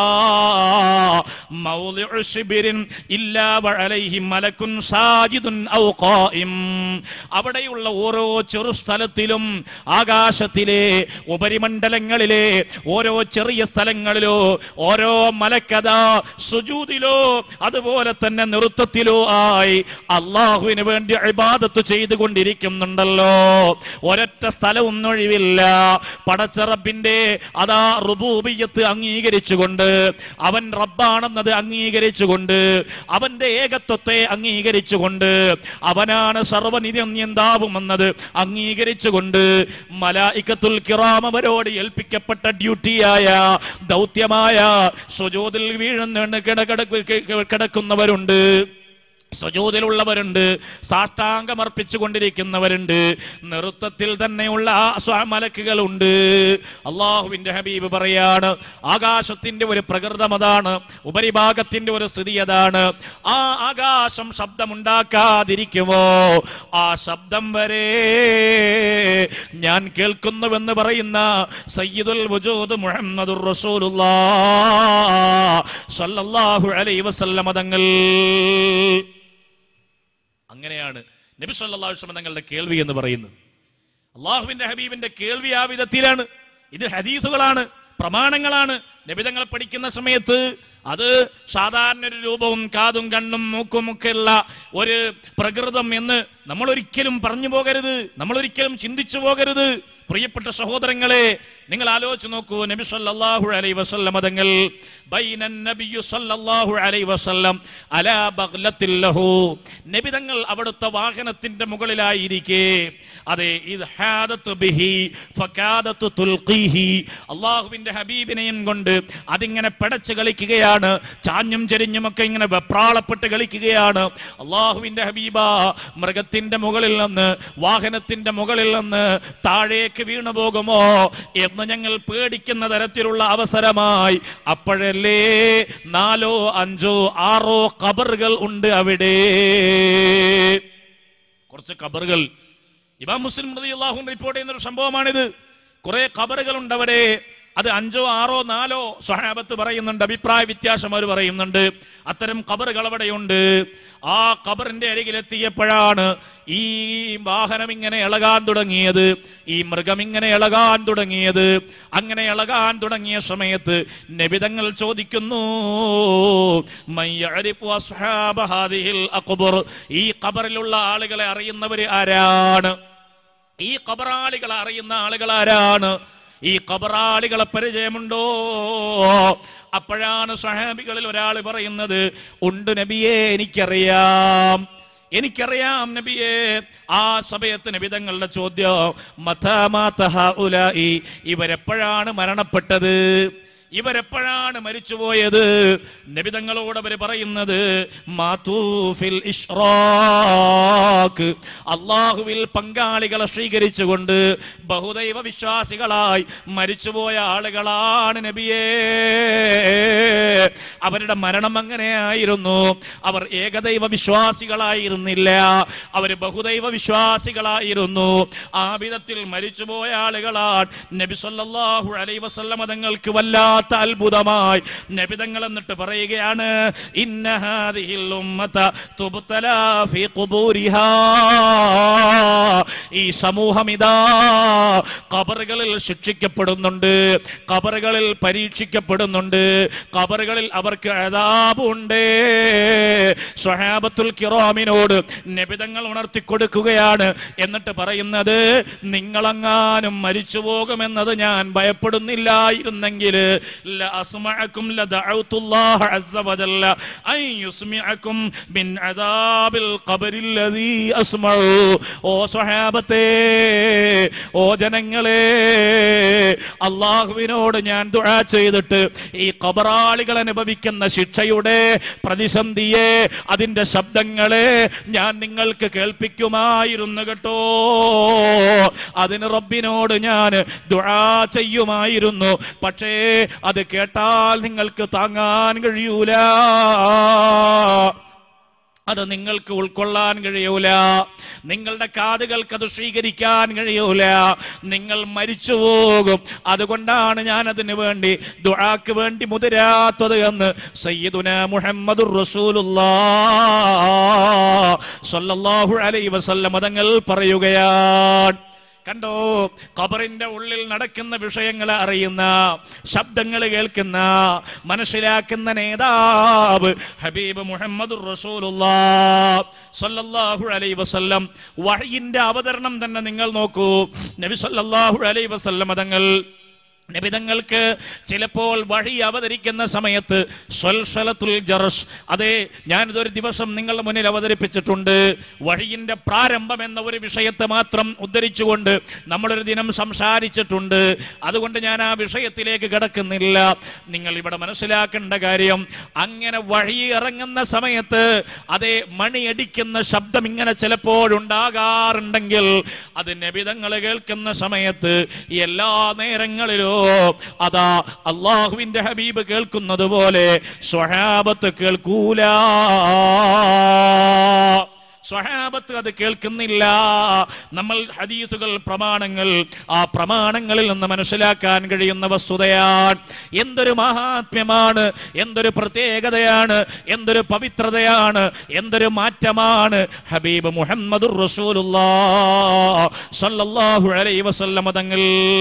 മൗളിഉ ശിബിരിൻ ഇല്ലാ വഅലൈഹി മലക്കുൻ സാജിദുൻ ഔ ഖായിം അവിടെയുള്ള ഓരോ ചെറു സ്ഥലത്തിലും ആകാശത്തിലെ ഉപരിമണ്ഡലങ്ങളിലെ ഓരോ ചെറിയ സ്ഥലങ്ങളിലോ ഓരോ മലക്കഥ സുജൂദിലോ അതുപോലെ തന്നെ നൃത്തത്തിലോ ആയി അള്ളാഹുവിന് വേണ്ടി ഇബാദത്ത് ചെയ്തുകൊണ്ടിരിക്കുന്നുണ്ടല്ലോ ഒരൊറ്റ സ്ഥലവും ഒഴിവില്ല പടച്ചറബിന്റെ അതാ റുബൂബിയത്ത് അംഗീകരിച്ചുകൊണ്ട് അവൻ റബ്ബാണെന്നത് അംഗീകരിച്ചുകൊണ്ട് അവന്റെ ഏകത്വത്തെ അംഗീകരിച്ചുകൊണ്ട് അവനാണ് സർവനിരന്യന്താവുമെന്നത് അംഗീകരിച്ചുകൊണ്ട് മലായിക്കത്തുൽ കിറാം അവരോട് ഏൽപ്പിക്കപ്പെട്ട ഡ്യൂട്ടിയായ ദൗത്യമായ സുജോതിൽ വീഴുന്ന കിടകിട കിടക്കുന്നവരുണ്ട് സ്വജോതിലുള്ളവരുണ്ട് സാഷ്ടാംഗമർപ്പിച്ചു കൊണ്ടിരിക്കുന്നവരുണ്ട് നൃത്തത്തിൽ തന്നെയുള്ള ആ സ്വാമലക്കുകളുണ്ട് അള്ളാഹുവിന്റെ ഹബീബ് പറയാണ് ആകാശത്തിന്റെ ഒരു പ്രകൃതം അതാണ് ഉപരിഭാഗത്തിന്റെ ഒരു സ്ഥിതി അതാണ് ആ ആകാശം ശബ്ദമുണ്ടാക്കാതിരിക്കുമോ ആ ശബ്ദം വരെ ഞാൻ കേൾക്കുന്നുവെന്ന് പറയുന്ന സയ്യിദുൽ വജൂദ് മുഹമ്മദുർ റസൂലുള്ളാഹ് സല്ലല്ലാഹു അലൈഹി വസല്ലമ തങ്ങൾ അങ്ങനെയാണ് നബി സല്ലല്ലാഹു അലൈഹി വസല്ലം തങ്ങളുടെ കേൾവി എന്ന് പറയുന്നത് അള്ളാഹുവിന്റെ ഹബീബിന്റെ കേൾവി ആ വിധത്തിലാണ് ഇത് ഹദീസുകളാണ് പ്രമാണങ്ങളാണ് നബിതങ്ങൾ പഠിക്കുന്ന സമയത്ത് അത് സാധാരണ ഒരു രൂപവും കാതും കണ്ണും മൂക്കും ഒക്കെ ഉള്ള ഒരു പ്രകൃതം എന്ന് നമ്മൾ ഒരിക്കലും പറഞ്ഞു പോകരുത് നമ്മൾ ഒരിക്കലും ചിന്തിച്ചു പോകരുത് പ്രിയപ്പെട്ട സഹോദരങ്ങളെ നിങ്ങൾ ആലോചിച്ച് നോക്കൂ നബി സല്ലല്ലാഹു അലൈഹി വസല്ലം തങ്ങൾ ബൈനൻ നബിയു സല്ലല്ലാഹു അലൈഹി വസല്ലം അലാ ബഗ്ലത്തിൽ ലഹു നബി തങ്ങൾ അവിടുത്തെ വാഹനത്തിന്റെ മുകളിലായിരിക്കെ അതെ ഇത് ഹാദത്ത് ബിഹി ഫകാദത്ത് തുൽഖീഹി അള്ളാഹുവിന്റെ ഹബീബിനെയും കൊണ്ട് അതിങ്ങനെ പടച്ച് കളിക്കുകയാണ് ചാഞ്ഞും ചെരിഞ്ഞും ഒക്കെ ഇങ്ങനെ വെപ്രാളപ്പെട്ട് കളിക്കുകയാണ് അള്ളാഹുവിന്റെ ഹബീബ മൃഗത്തിന്റെ മുകളിൽ നിന്ന് വാഹനത്തിന്റെ മുകളിൽ നിന്ന് താഴേക്ക് വീണു പോകുമോ എന്ന് ഞങ്ങൾ പേടിക്കുന്ന തരത്തിലുള്ള അവസരമായി അപ്പോഴല്ലേ നാലോ അഞ്ചോ ആറോ കബറുകൾ ഉണ്ട് അവിടെ കുറച്ച് കബറുകൾ ഇമാം മുസ്ലിം റളിയല്ലാഹു അൻഹു റിപ്പോർട്ട് ചെയ്യുന്ന ഒരു സംഭവമാണിത് കുറെ കബറുകൾ ഉണ്ട് അവിടെ അത് അഞ്ചോ ആറോ നാലോ സ്വഹാബത്ത് പറയുന്നുണ്ട് അഭിപ്രായ വ്യത്യാസം അവർ പറയുന്നുണ്ട് അത്തരം കബറുകൾ അവിടെയുണ്ട് ആ കബറിന്റെ അരികിലെത്തിയപ്പോഴാണ് ഈ വാഹനം ഇങ്ങനെ ഇളകാൻ തുടങ്ങിയത് ഈ മൃഗം ഇങ്ങനെ ഇളകാൻ തുടങ്ങിയത് അങ്ങനെ ഇളകാൻ തുടങ്ങിയ സമയത്ത് നബിതങ്ങൾ ചോദിക്കുന്നു "മൻ യഅരിഫു അസ്ഹാബ ഹാദിഹിൽ അഖ്ബർ?" ഈ കബറിലുള്ള ആളുകളെ അറിയുന്നവര് ആരാണ് ഈ കബറാളികളെ അറിയുന്ന ആളുകൾ ആരാണ് ഈ കബറാളികളെ പരിചയമുണ്ടോ അപ്പോഴാണ് സഹാബികളിൽ ഒരാൾ പറയുന്നത് ഉണ്ട് നബിയെ എനിക്കറിയാം എനിക്കറിയാം നബിയെ ആ സമയത്ത് നബിതങ്ങളുടെ ചോദ്യം മഥാമാത ഹഉലായി ഇവരെപ്പോഴാണ് മരണപ്പെട്ടത് ഇവരെപ്പോഴാണ് മരിച്ചുപോയത് നബിതങ്ങളോട് അവർ പറയുന്നത് മാതൂഫിൽ ഇഷ്റാഖ് അള്ളാഹുവിൽ പങ്കാളികളെ സ്വീകരിച്ചുകൊണ്ട് ബഹുദൈവ വിശ്വാസികളായി മരിച്ചുപോയ ആളുകളാണ് നബിയേ അവരുടെ മരണം അങ്ങനെയായിരുന്നു അവർ ഏകദൈവ വിശ്വാസികളായിരുന്നില്ല അവർ ബഹുദൈവ വിശ്വാസികളായിരുന്നു ആ വിധത്തിൽ മരിച്ചുപോയ ആളുകളാണ് നബി സല്ലല്ലാഹു അലൈഹി വസല്ലമ തങ്ങൾക്ക് വല്ലാത്ത അത്ഭുതമായി നബി തങ്ങൾ എന്നിട്ട് പറയുകയാണ് ഇന്ന ഹാദിഹിൽ ഉമ്മത തുബ്തലാ ഫീ ഖുബൂരിഹാ ഈ സമൂഹം ഇതാ കബറുകളിൽ ശിക്ഷിക്കപ്പെടുന്നുണ്ട് കബറുകളിൽ പരീക്ഷിക്കപ്പെടുന്നുണ്ട് കബറുകളിൽ അവർക്ക് അതാപുണ്ട് സ്വഹാബത്തുൽ കിറാമിനോട് നബിതങ്ങൾ ഉണർത്തി കൊടുക്കുകയാണ് എന്നിട്ട് പറയുന്നത് നിങ്ങളെങ്ങാനും മരിച്ചു പോകുമെന്നത് ഞാൻ ഭയപ്പെടുന്നില്ലായിരുന്നെങ്കിൽ ലഅസ്മഅക്കും ലദഅഉതുല്ലാഹ അസ്സ വജല്ല അൻ യുസ്മിഅക്കും മിൻ അദാബിൽ ഖബറിൽ ലദീ അസ്മഉ ഓ സ്വഹാബത്തേ ഓ ജനങ്ങളെ അള്ളാഹുവിനോട് ഞാൻ ദുആ ചെയ്തിട്ട് ഈ കബറാളികൾ അനുഭവിക്കുന്ന ശിക്ഷയുടെ പ്രതിസന്ധിയെ അതിന്റെ ശബ്ദങ്ങളെ ഞാൻ നിങ്ങൾക്ക് കേൾപ്പിക്കുമായിരുന്നു കേട്ടോ അതിന് റബ്ബിനോട് ഞാൻ ദുആ ചെയ്യുമായിരുന്നു പക്ഷേ അത് കേട്ടാൽ നിങ്ങൾക്ക് താങ്ങാൻ കഴിയൂല അത് നിങ്ങൾക്ക് ഉൾക്കൊള്ളാൻ കഴിയൂല നിങ്ങളുടെ കാതുകൾക്ക് അത് സ്വീകരിക്കാൻ കഴിയൂല നിങ്ങൾ മരിച്ചു പോകും അതുകൊണ്ടാണ് ഞാൻ അതിനു വേണ്ടി ദുആക്ക് വേണ്ടി മുതിരാത്തത് എന്ന് സയ്യിദുന മുഹമ്മദുർ റസൂലുള്ളാഹി അലൈഹി വസല്ലം തങ്ങൾ പറയുകയാണ് കണ്ടോ ഖബറിന്റെ ഉള്ളിൽ നടക്കുന്ന വിഷയങ്ങൾ അറിയുന്ന ശബ്ദങ്ങൾ കേൾക്കുന്ന മനസ്സിലാക്കുന്ന നേതാവ് ഹബീബ് മുഹമ്മദ് സല്ലല്ലാഹു അലൈഹി വസല്ലം വഹയിന്റെ അവതരണം തന്നെ നിങ്ങൾ നോക്കൂ നബി സല്ലല്ലാഹു അലൈഹി വസല്ലം തങ്ങൾ നിബിതങ്ങൾക്ക് ചിലപ്പോൾ വഴി അവതരിക്കുന്ന സമയത്ത് സ്വൽസലത്തുൽ ജറസ് അതെ ഞാനിതൊരു ദിവസം നിങ്ങളുടെ മുന്നിൽ അവതരിപ്പിച്ചിട്ടുണ്ട് വഴിയിന്റെ പ്രാരംഭം എന്ന ഒരു വിഷയത്തെ മാത്രം ഉദ്ധരിച്ചുകൊണ്ട് നമ്മളൊരു ദിനം സംസാരിച്ചിട്ടുണ്ട് അതുകൊണ്ട് ഞാൻ ആ വിഷയത്തിലേക്ക് കിടക്കുന്നില്ല നിങ്ങൾ ഇവിടെ മനസ്സിലാക്കേണ്ട കാര്യം അങ്ങനെ വഴി ഇറങ്ങുന്ന സമയത്ത് അതേ മണിയടിക്കുന്ന ശബ്ദം ഇങ്ങനെ ചിലപ്പോഴുണ്ടാകാറുണ്ടെങ്കിൽ അത് നബിതങ്ങൾ കേൾക്കുന്ന സമയത്ത് എല്ലാ നേരങ്ങളിലും അതാ അള്ളാഹുവിന്റെ ഹബീബ് കേൾക്കുന്നത് പോലെ സ്വഹാബത്ത് കേൾക്കൂല സ്വഹാബത്ത് അത് കേൾക്കുന്നില്ല നമ്മൾ ഹദീസുകൾ പ്രമാണങ്ങൾ ആ പ്രമാണങ്ങളിൽ നിന്ന് മനസ്സിലാക്കാൻ കഴിയുന്ന വസ്തുതയാണ് എന്തൊരു മഹാത്മ്യമാണ് എന്തൊരു പ്രത്യേകതയാണ് എന്തൊരു പവിത്രതയാണ് എന്തൊരു മാറ്റമാണ് ഹബീബ് മുഹമ്മദ് സല്ലല്ലാഹു അലൈഹി വസല്ലമ തങ്ങൾ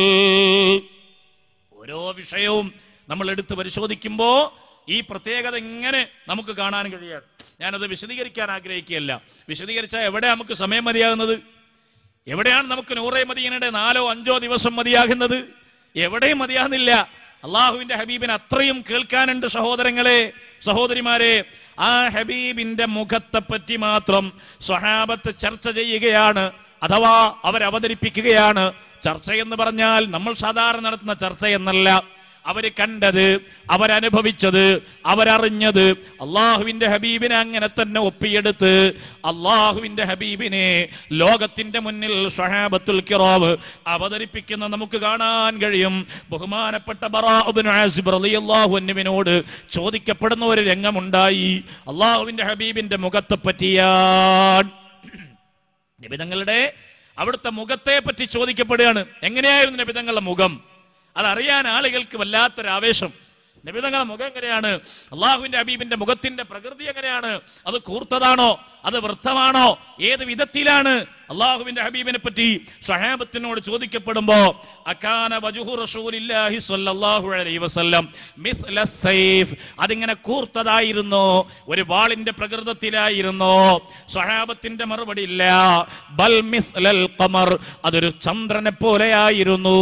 ഓരോ വിഷയവും നമ്മൾ എടുത്ത് പരിശോധിക്കുമ്പോ ഈ പ്രത്യേകത ഇങ്ങനെ നമുക്ക് കാണാൻ കഴിയാണ് ഞാനത് വിശദീകരിക്കാൻ ആഗ്രഹിക്കുകയല്ല വിശദീകരിച്ചാൽ എവിടെ നമുക്ക് സമയം മതിയാകുന്നത് എവിടെയാണ് നമുക്ക് നൂറേ മദീനയുടെ നാലോ അഞ്ചോ ദിവസം മതിയാകുന്നത് എവിടെയും മതിയാകുന്നില്ല അള്ളാഹുവിന്റെ ഹബീബിന് അത്രയും കേൾക്കാനുണ്ട് സഹോദരങ്ങളെ സഹോദരിമാരെ ആ ഹബീബിന്റെ മുഖത്തെ പറ്റി മാത്രം സ്വഹാബത്ത് ചർച്ച ചെയ്യുകയാണ് അഥവാ അവരവതരിപ്പിക്കുകയാണ് ചർച്ച എന്ന് പറഞ്ഞാൽ നമ്മൾ സാധാരണ നടത്തുന്ന ചർച്ച എന്നല്ല അവര് കണ്ടത് അവരനുഭവിച്ചത് അവരറിഞ്ഞത് അള്ളാഹുവിന്റെ ഹബീബിനെ അങ്ങനെ തന്നെ ഒപ്പിയെടുത്ത് അള്ളാഹുവിന്റെ ഹബീബിനെ ലോകത്തിന്റെ മുന്നിൽ ഷഹാബത്തുൽ കിറാവ് അവതരിപ്പിക്കുന്ന നമുക്ക് കാണാൻ കഴിയും ബഹുമാനപ്പെട്ട ബറാഉബ്നു ആസിബ് റളിയല്ലാഹു അൻഹുവിനോട് ചോദിക്കപ്പെടുന്ന ഒരു രംഗമുണ്ടായി അള്ളാഹുവിന്റെ ഹബീബിന്റെ മുഖത്തെ പറ്റിയാണ് നിബിതങ്ങളുടെ അവിടുത്തെ മുഖത്തെ പറ്റി ചോദിക്കപ്പെടുകയാണ് എങ്ങനെയായിരുന്നു നബിതങ്ങളുടെ മുഖം അതറിയാൻ ആളുകൾക്ക് വല്ലാത്തൊരു ആവേശം നബിതങ്ങളുടെ മുഖം എങ്ങനെയാണ് അള്ളാഹുവിന്റെ ഹബീബിന്റെ മുഖത്തിന്റെ പ്രകൃതി എങ്ങനെയാണ് അത് കൂർത്തതാണോ അത് വൃത്തമാണോ ഏത് വിധത്തിലാണ് അള്ളാഹുവിന്റെ ഹബീബിനെ പറ്റി സഹാബത്തിനോട് ചോദിക്കപ്പെടുമ്പോ അക്കാന വജുഹു റസൂലില്ലാഹി സ്വല്ലല്ലാഹു അലൈഹി വസല്ലം മിസ്ല സൈഫ് അതിങ്ങനെ കൂർത്തതായിരുന്നോ ഒരു വാളിന്റെ പ്രകൃതത്തിലായിരുന്നോ സഹാബത്തിന്റെ മറുപടി ഇല്ല ബൽ മിസ്ലൽ ഖമർ അതൊരു ചന്ദ്രനെ പോലെയായിരുന്നു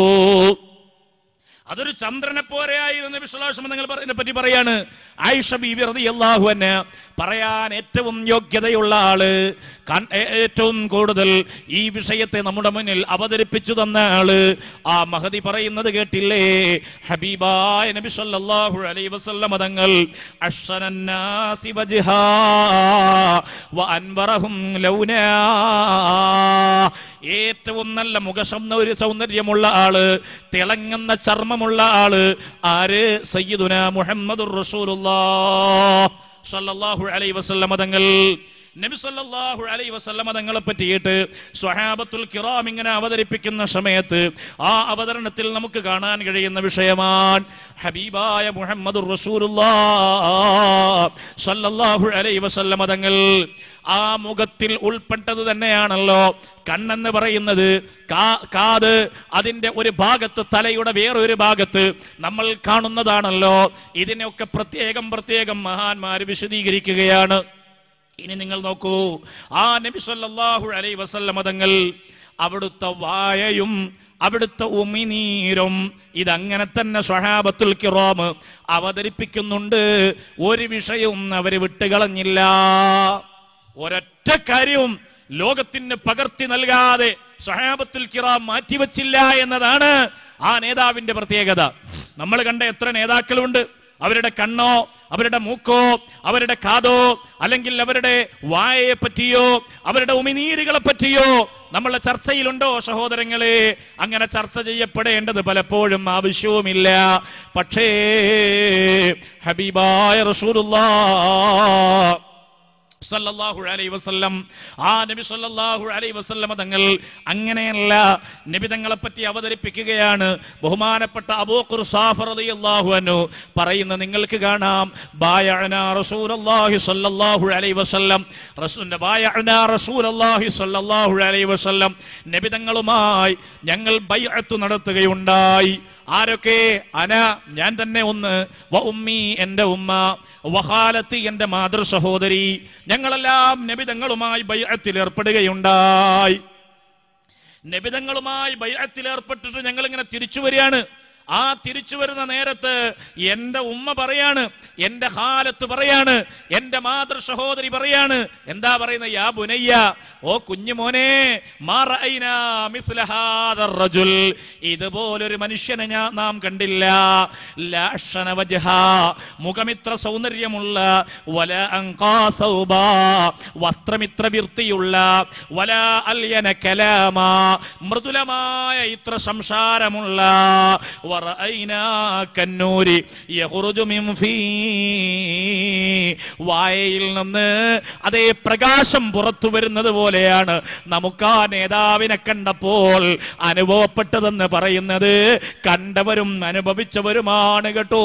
അതൊരു ചന്ദ്രനെ പോലെയായിരുന്നു വിശ്വാസം നിങ്ങൾ പറയുന്നതിനെ പറ്റി പറയാണ് ആയിഷ ബീബി റളിയല്ലാഹു അൻഹ പറയാൻ ഏറ്റവും യോഗ്യതയുള്ള ആള് കൺ- ഏ- ഏറ്റവും കൂടുതൽ ഈ വിഷയത്തെ നമ്മുടെ മുന്നിൽ അവതരിപ്പിച്ചു തന്ന ആള് ആ മഹതി പറയുന്നത് കേട്ടില്ലേ ഹബീബായ നബി സല്ലല്ലാഹു അലൈഹി വസല്ലം തങ്ങൾ അഷ്റനന്നാസി വജ്ഹാ വ അൻവറഹും ലൗനാ ഏറ്റവും നല്ല മുഖസം ഒരു സൗന്ദര്യമുള്ള ആള് തിളങ്ങുന്ന ചർമ്മ നാമമുള്ള ആള് ആര് സയ്യിദുന മുഹമ്മദുർ റസൂലുള്ളാഹ് സല്ലല്ലാഹു അലൈഹി വസല്ലമ തങ്ങൾ നബി സല്ലല്ലാഹു അലൈഹി വസല്ലമ തങ്ങളെ പറ്റിയിട്ട് സ്വഹാബത്തുൽ കിറാം ഇങ്ങനെ അവതരിപ്പിക്കുന്ന സമയത്ത് ആ അവതരണത്തിൽ നമുക്ക് കാണാൻ കഴിയുന്ന വിഷയമാണ് ഹബീബായ മുഹമ്മദുർ റസൂലുള്ളാഹ് സല്ലല്ലാഹു അലൈഹി വസല്ലമ തങ്ങൾ ആ മുഖത്തിൽ ഉൾപ്പെട്ടത് തന്നെയാണല്ലോ കണ്ണെന്ന് പറയുന്നത് കാ- കാത് അതിന്റെ ഒരു ഭാഗത്ത് തലയുടെ വേറൊരു ഭാഗത്ത് നമ്മൾ കാണുന്നതാണല്ലോ ഇതിനെയൊക്കെ പ്രത്യേകം പ്രത്യേകം മഹാന്മാര് വിശദീകരിക്കുകയാണ് ഇനി നിങ്ങൾ നോക്കൂ ആ നബി സല്ലല്ലാഹു അലൈഹി വസല്ലമ തങ്ങൾ അവിടുത്തെ വായയും അവിടുത്തെ ഉമിനീരും ഇതങ്ങനെ തന്നെ സ്വഹാബത്തുൽ കിറാം അവതരിപ്പിക്കുന്നുണ്ട് ഒരു വിഷയവും അവര് വിട്ടുകളഞ്ഞില്ല ഒരൊറ്റ കാര്യവും ലോകത്തിന് പകർത്തി നൽകാതെ സഹാബത്തുൽ കിറാം മാറ്റിവെച്ചില്ല എന്നതാണ് ആ നേതാവിന്റെ പ്രത്യേകത നമ്മൾ കണ്ട എത്ര നേതാക്കളുണ്ട് അവരുടെ കണ്ണോ അവരുടെ മൂക്കോ അവരുടെ കാതോ അല്ലെങ്കിൽ അവരുടെ വായയെ പറ്റിയോ അവരുടെ ഉമിനീരുകളെ പറ്റിയോ നമ്മളെ ചർച്ചയിലുണ്ടോ സഹോദരങ്ങളെ അങ്ങനെ ചർച്ച ചെയ്യപ്പെടേണ്ടത് പലപ്പോഴും ആവശ്യവുമില്ല പക്ഷേ ഹബീബായ റസൂലുള്ളാഹ് സല്ലല്ലാഹു അലൈഹി വസല്ലം ആ നബി സല്ലല്ലാഹു അലൈഹി വസല്ലം തങ്ങൾ അങ്ങനെയല്ല നബി തങ്ങളെ പറ്റി അവതരിപ്പിക്കുകയാണ് ബഹുമാനപ്പെട്ട അബൂ ഖുർസാഫ് റളിയല്ലാഹു അൻഹു പറയുന്ന നിങ്ങൾക്ക് കാണാം ബായഅന റസൂലുള്ളാഹി സല്ലല്ലാഹു അലൈഹി വസല്ലം റസൂലിന്റെ ബായഅന റസൂലുള്ളാഹി സല്ലല്ലാഹു അലൈഹി വസല്ലം നബി തങ്ങളുമായി ഞങ്ങൾ ബൈഅത്ത് നടത്തുകയുണ്ടായി ആരൊക്കെ അന ഞാൻ തന്നെ ഒന്ന് വ ഉമ്മി എന്റെ ഉമ്മ വഹാലത്ത് എന്റെ മാതൃ സഹോദരി ഞങ്ങളെല്ലാം നബിതങ്ങളുമായി ബൈഅത്തിൽ ഏർപ്പെടുകയുണ്ടായി നബിതങ്ങളുമായി ബൈഅത്തിൽ ഏർപ്പെട്ടിട്ട് ഞങ്ങൾ ഇങ്ങനെ തിരിച്ചു വരികയാണ് ആ തിരിച്ചു വരുന്ന നേരത്ത് എന്റെ ഉമ്മ പറയാണ് എന്റെ ഹാലത്ത് പറയാണ് എന്റെ മാതൃ സഹോദരി പറയാണ് എന്താ പറയുന്നത് യാ ബുനയ്യ ഓ കുഞ്ഞുമോനെ മാ റഅയ്നാ മിസ്ല ഹാദർ റജുൽ ഇതുപോലൊരു മനുഷ്യനെ ഞാൻ നാം കണ്ടില്ല ലാ അഹ്സന വജ്ഹ മുഖമിത്ര സൗന്ദര്യമുള്ള വല അൻഖാ സൗബ വസ്ത്രമിത്ര വൃത്തിയുള്ള വല അല്യന കലാമ മൃദുലമായ ഇത്ര സംസാരമുള്ള വറഅയ്നാ കന്നൂരി യഖ്റുജു മിൻ ഫീ വായയിൽ നിന്ന് അതേ പ്രകാശം പുറത്തു വരുന്നത് പോലെയാണ് നമുക്ക് ആ നേതാവിനെ കണ്ടപ്പോൾ അനുഭവപ്പെട്ടതെന്ന് പറയുന്നത് കണ്ടവരും അനുഭവിച്ചവരുമാണ് കേട്ടോ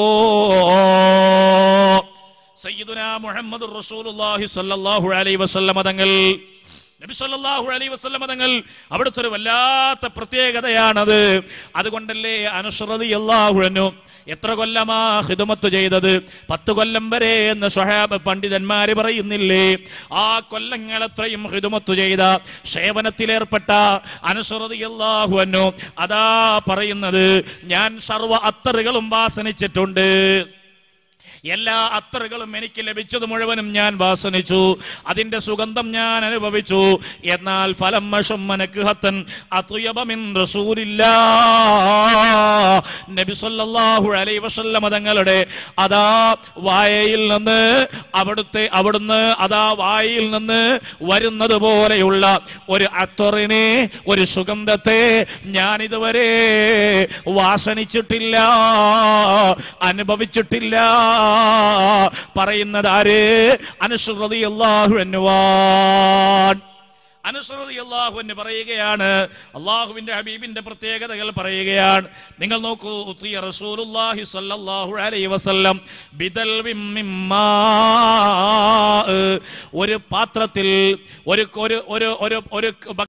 സയ്യിദുന മുഹമ്മദ് റസൂലുള്ളാഹി സ്വല്ലല്ലാഹു അലൈഹി വസല്ലമ തങ്ങൾ നബി സല്ലല്ലാഹു അലൈഹി വസല്ലമ തങ്ങൾ അവിടുത്തെ ഒരു വല്ലാത്ത പ്രത്യേകതയാണത് അതുകൊണ്ടല്ലേ അനുശ്രതി അല്ലാഹു അൻഹു എത്ര കൊല്ലമാ ഹിദമത്ത് ചെയ്തത് പത്ത് കൊല്ലം വരെ എന്ന് സ്വഹാബ് പണ്ഡിതന്മാര് പറയുന്നില്ലേ ആ കൊല്ലങ്ങൾ എത്രയും ഹിദമത്ത് ചെയ്ത സേവനത്തിലേർപ്പെട്ട അനുശ്രതി അല്ലാഹു അൻഹു അതാ പറയുന്നത് ഞാൻ സർവ്വ അത്തറുകളും വാസനിച്ചിട്ടുണ്ട് എല്ലാ അത്തറുകളും എനിക്ക് ലഭിച്ചത് മുഴുവനും ഞാൻ വാസനിച്ചു അതിന്റെ സുഗന്ധം ഞാൻ അനുഭവിച്ചു എന്നാൽ ഫലം വശം മനക്ക് ഹത്തൻ അതുയബമിൻ റസൂലില്ലാ നബി സല്ലല്ലാഹു അലൈഹി വസല്ലമ തങ്ങളുടെ അതാ വായയിൽ നിന്ന് അവിടുത്തെ അവിടുന്ന് അതാ വായയിൽ നിന്ന് വരുന്നത് പോലെയുള്ള ഒരു അത്തറിനെ ഒരു സുഗന്ധത്തെ ഞാൻ ഇതുവരെ വാസനിച്ചിട്ടില്ല അനുഭവിച്ചിട്ടില്ല പറയുന്നത് ആര് അനുശ്രുതി അള്ളാഹു എന്നുവാൻ അനുസൃതി അള്ളാഹു എന്ന് പറയുകയാണ് അള്ളാഹുവിന്റെ ഹബീബിന്റെ പ്രത്യേകതകൾ പറയുകയാണ് നിങ്ങൾ നോക്കൂ ഉത്തിയ റസൂലുള്ളാഹി സ്വല്ലല്ലാഹു അലൈഹി വസല്ലം ബിദൽവിൻ മിമ്മാ ഒരു പാത്രത്തിൽ ഒരു ഒരു ഒരു ഒരു ഒരു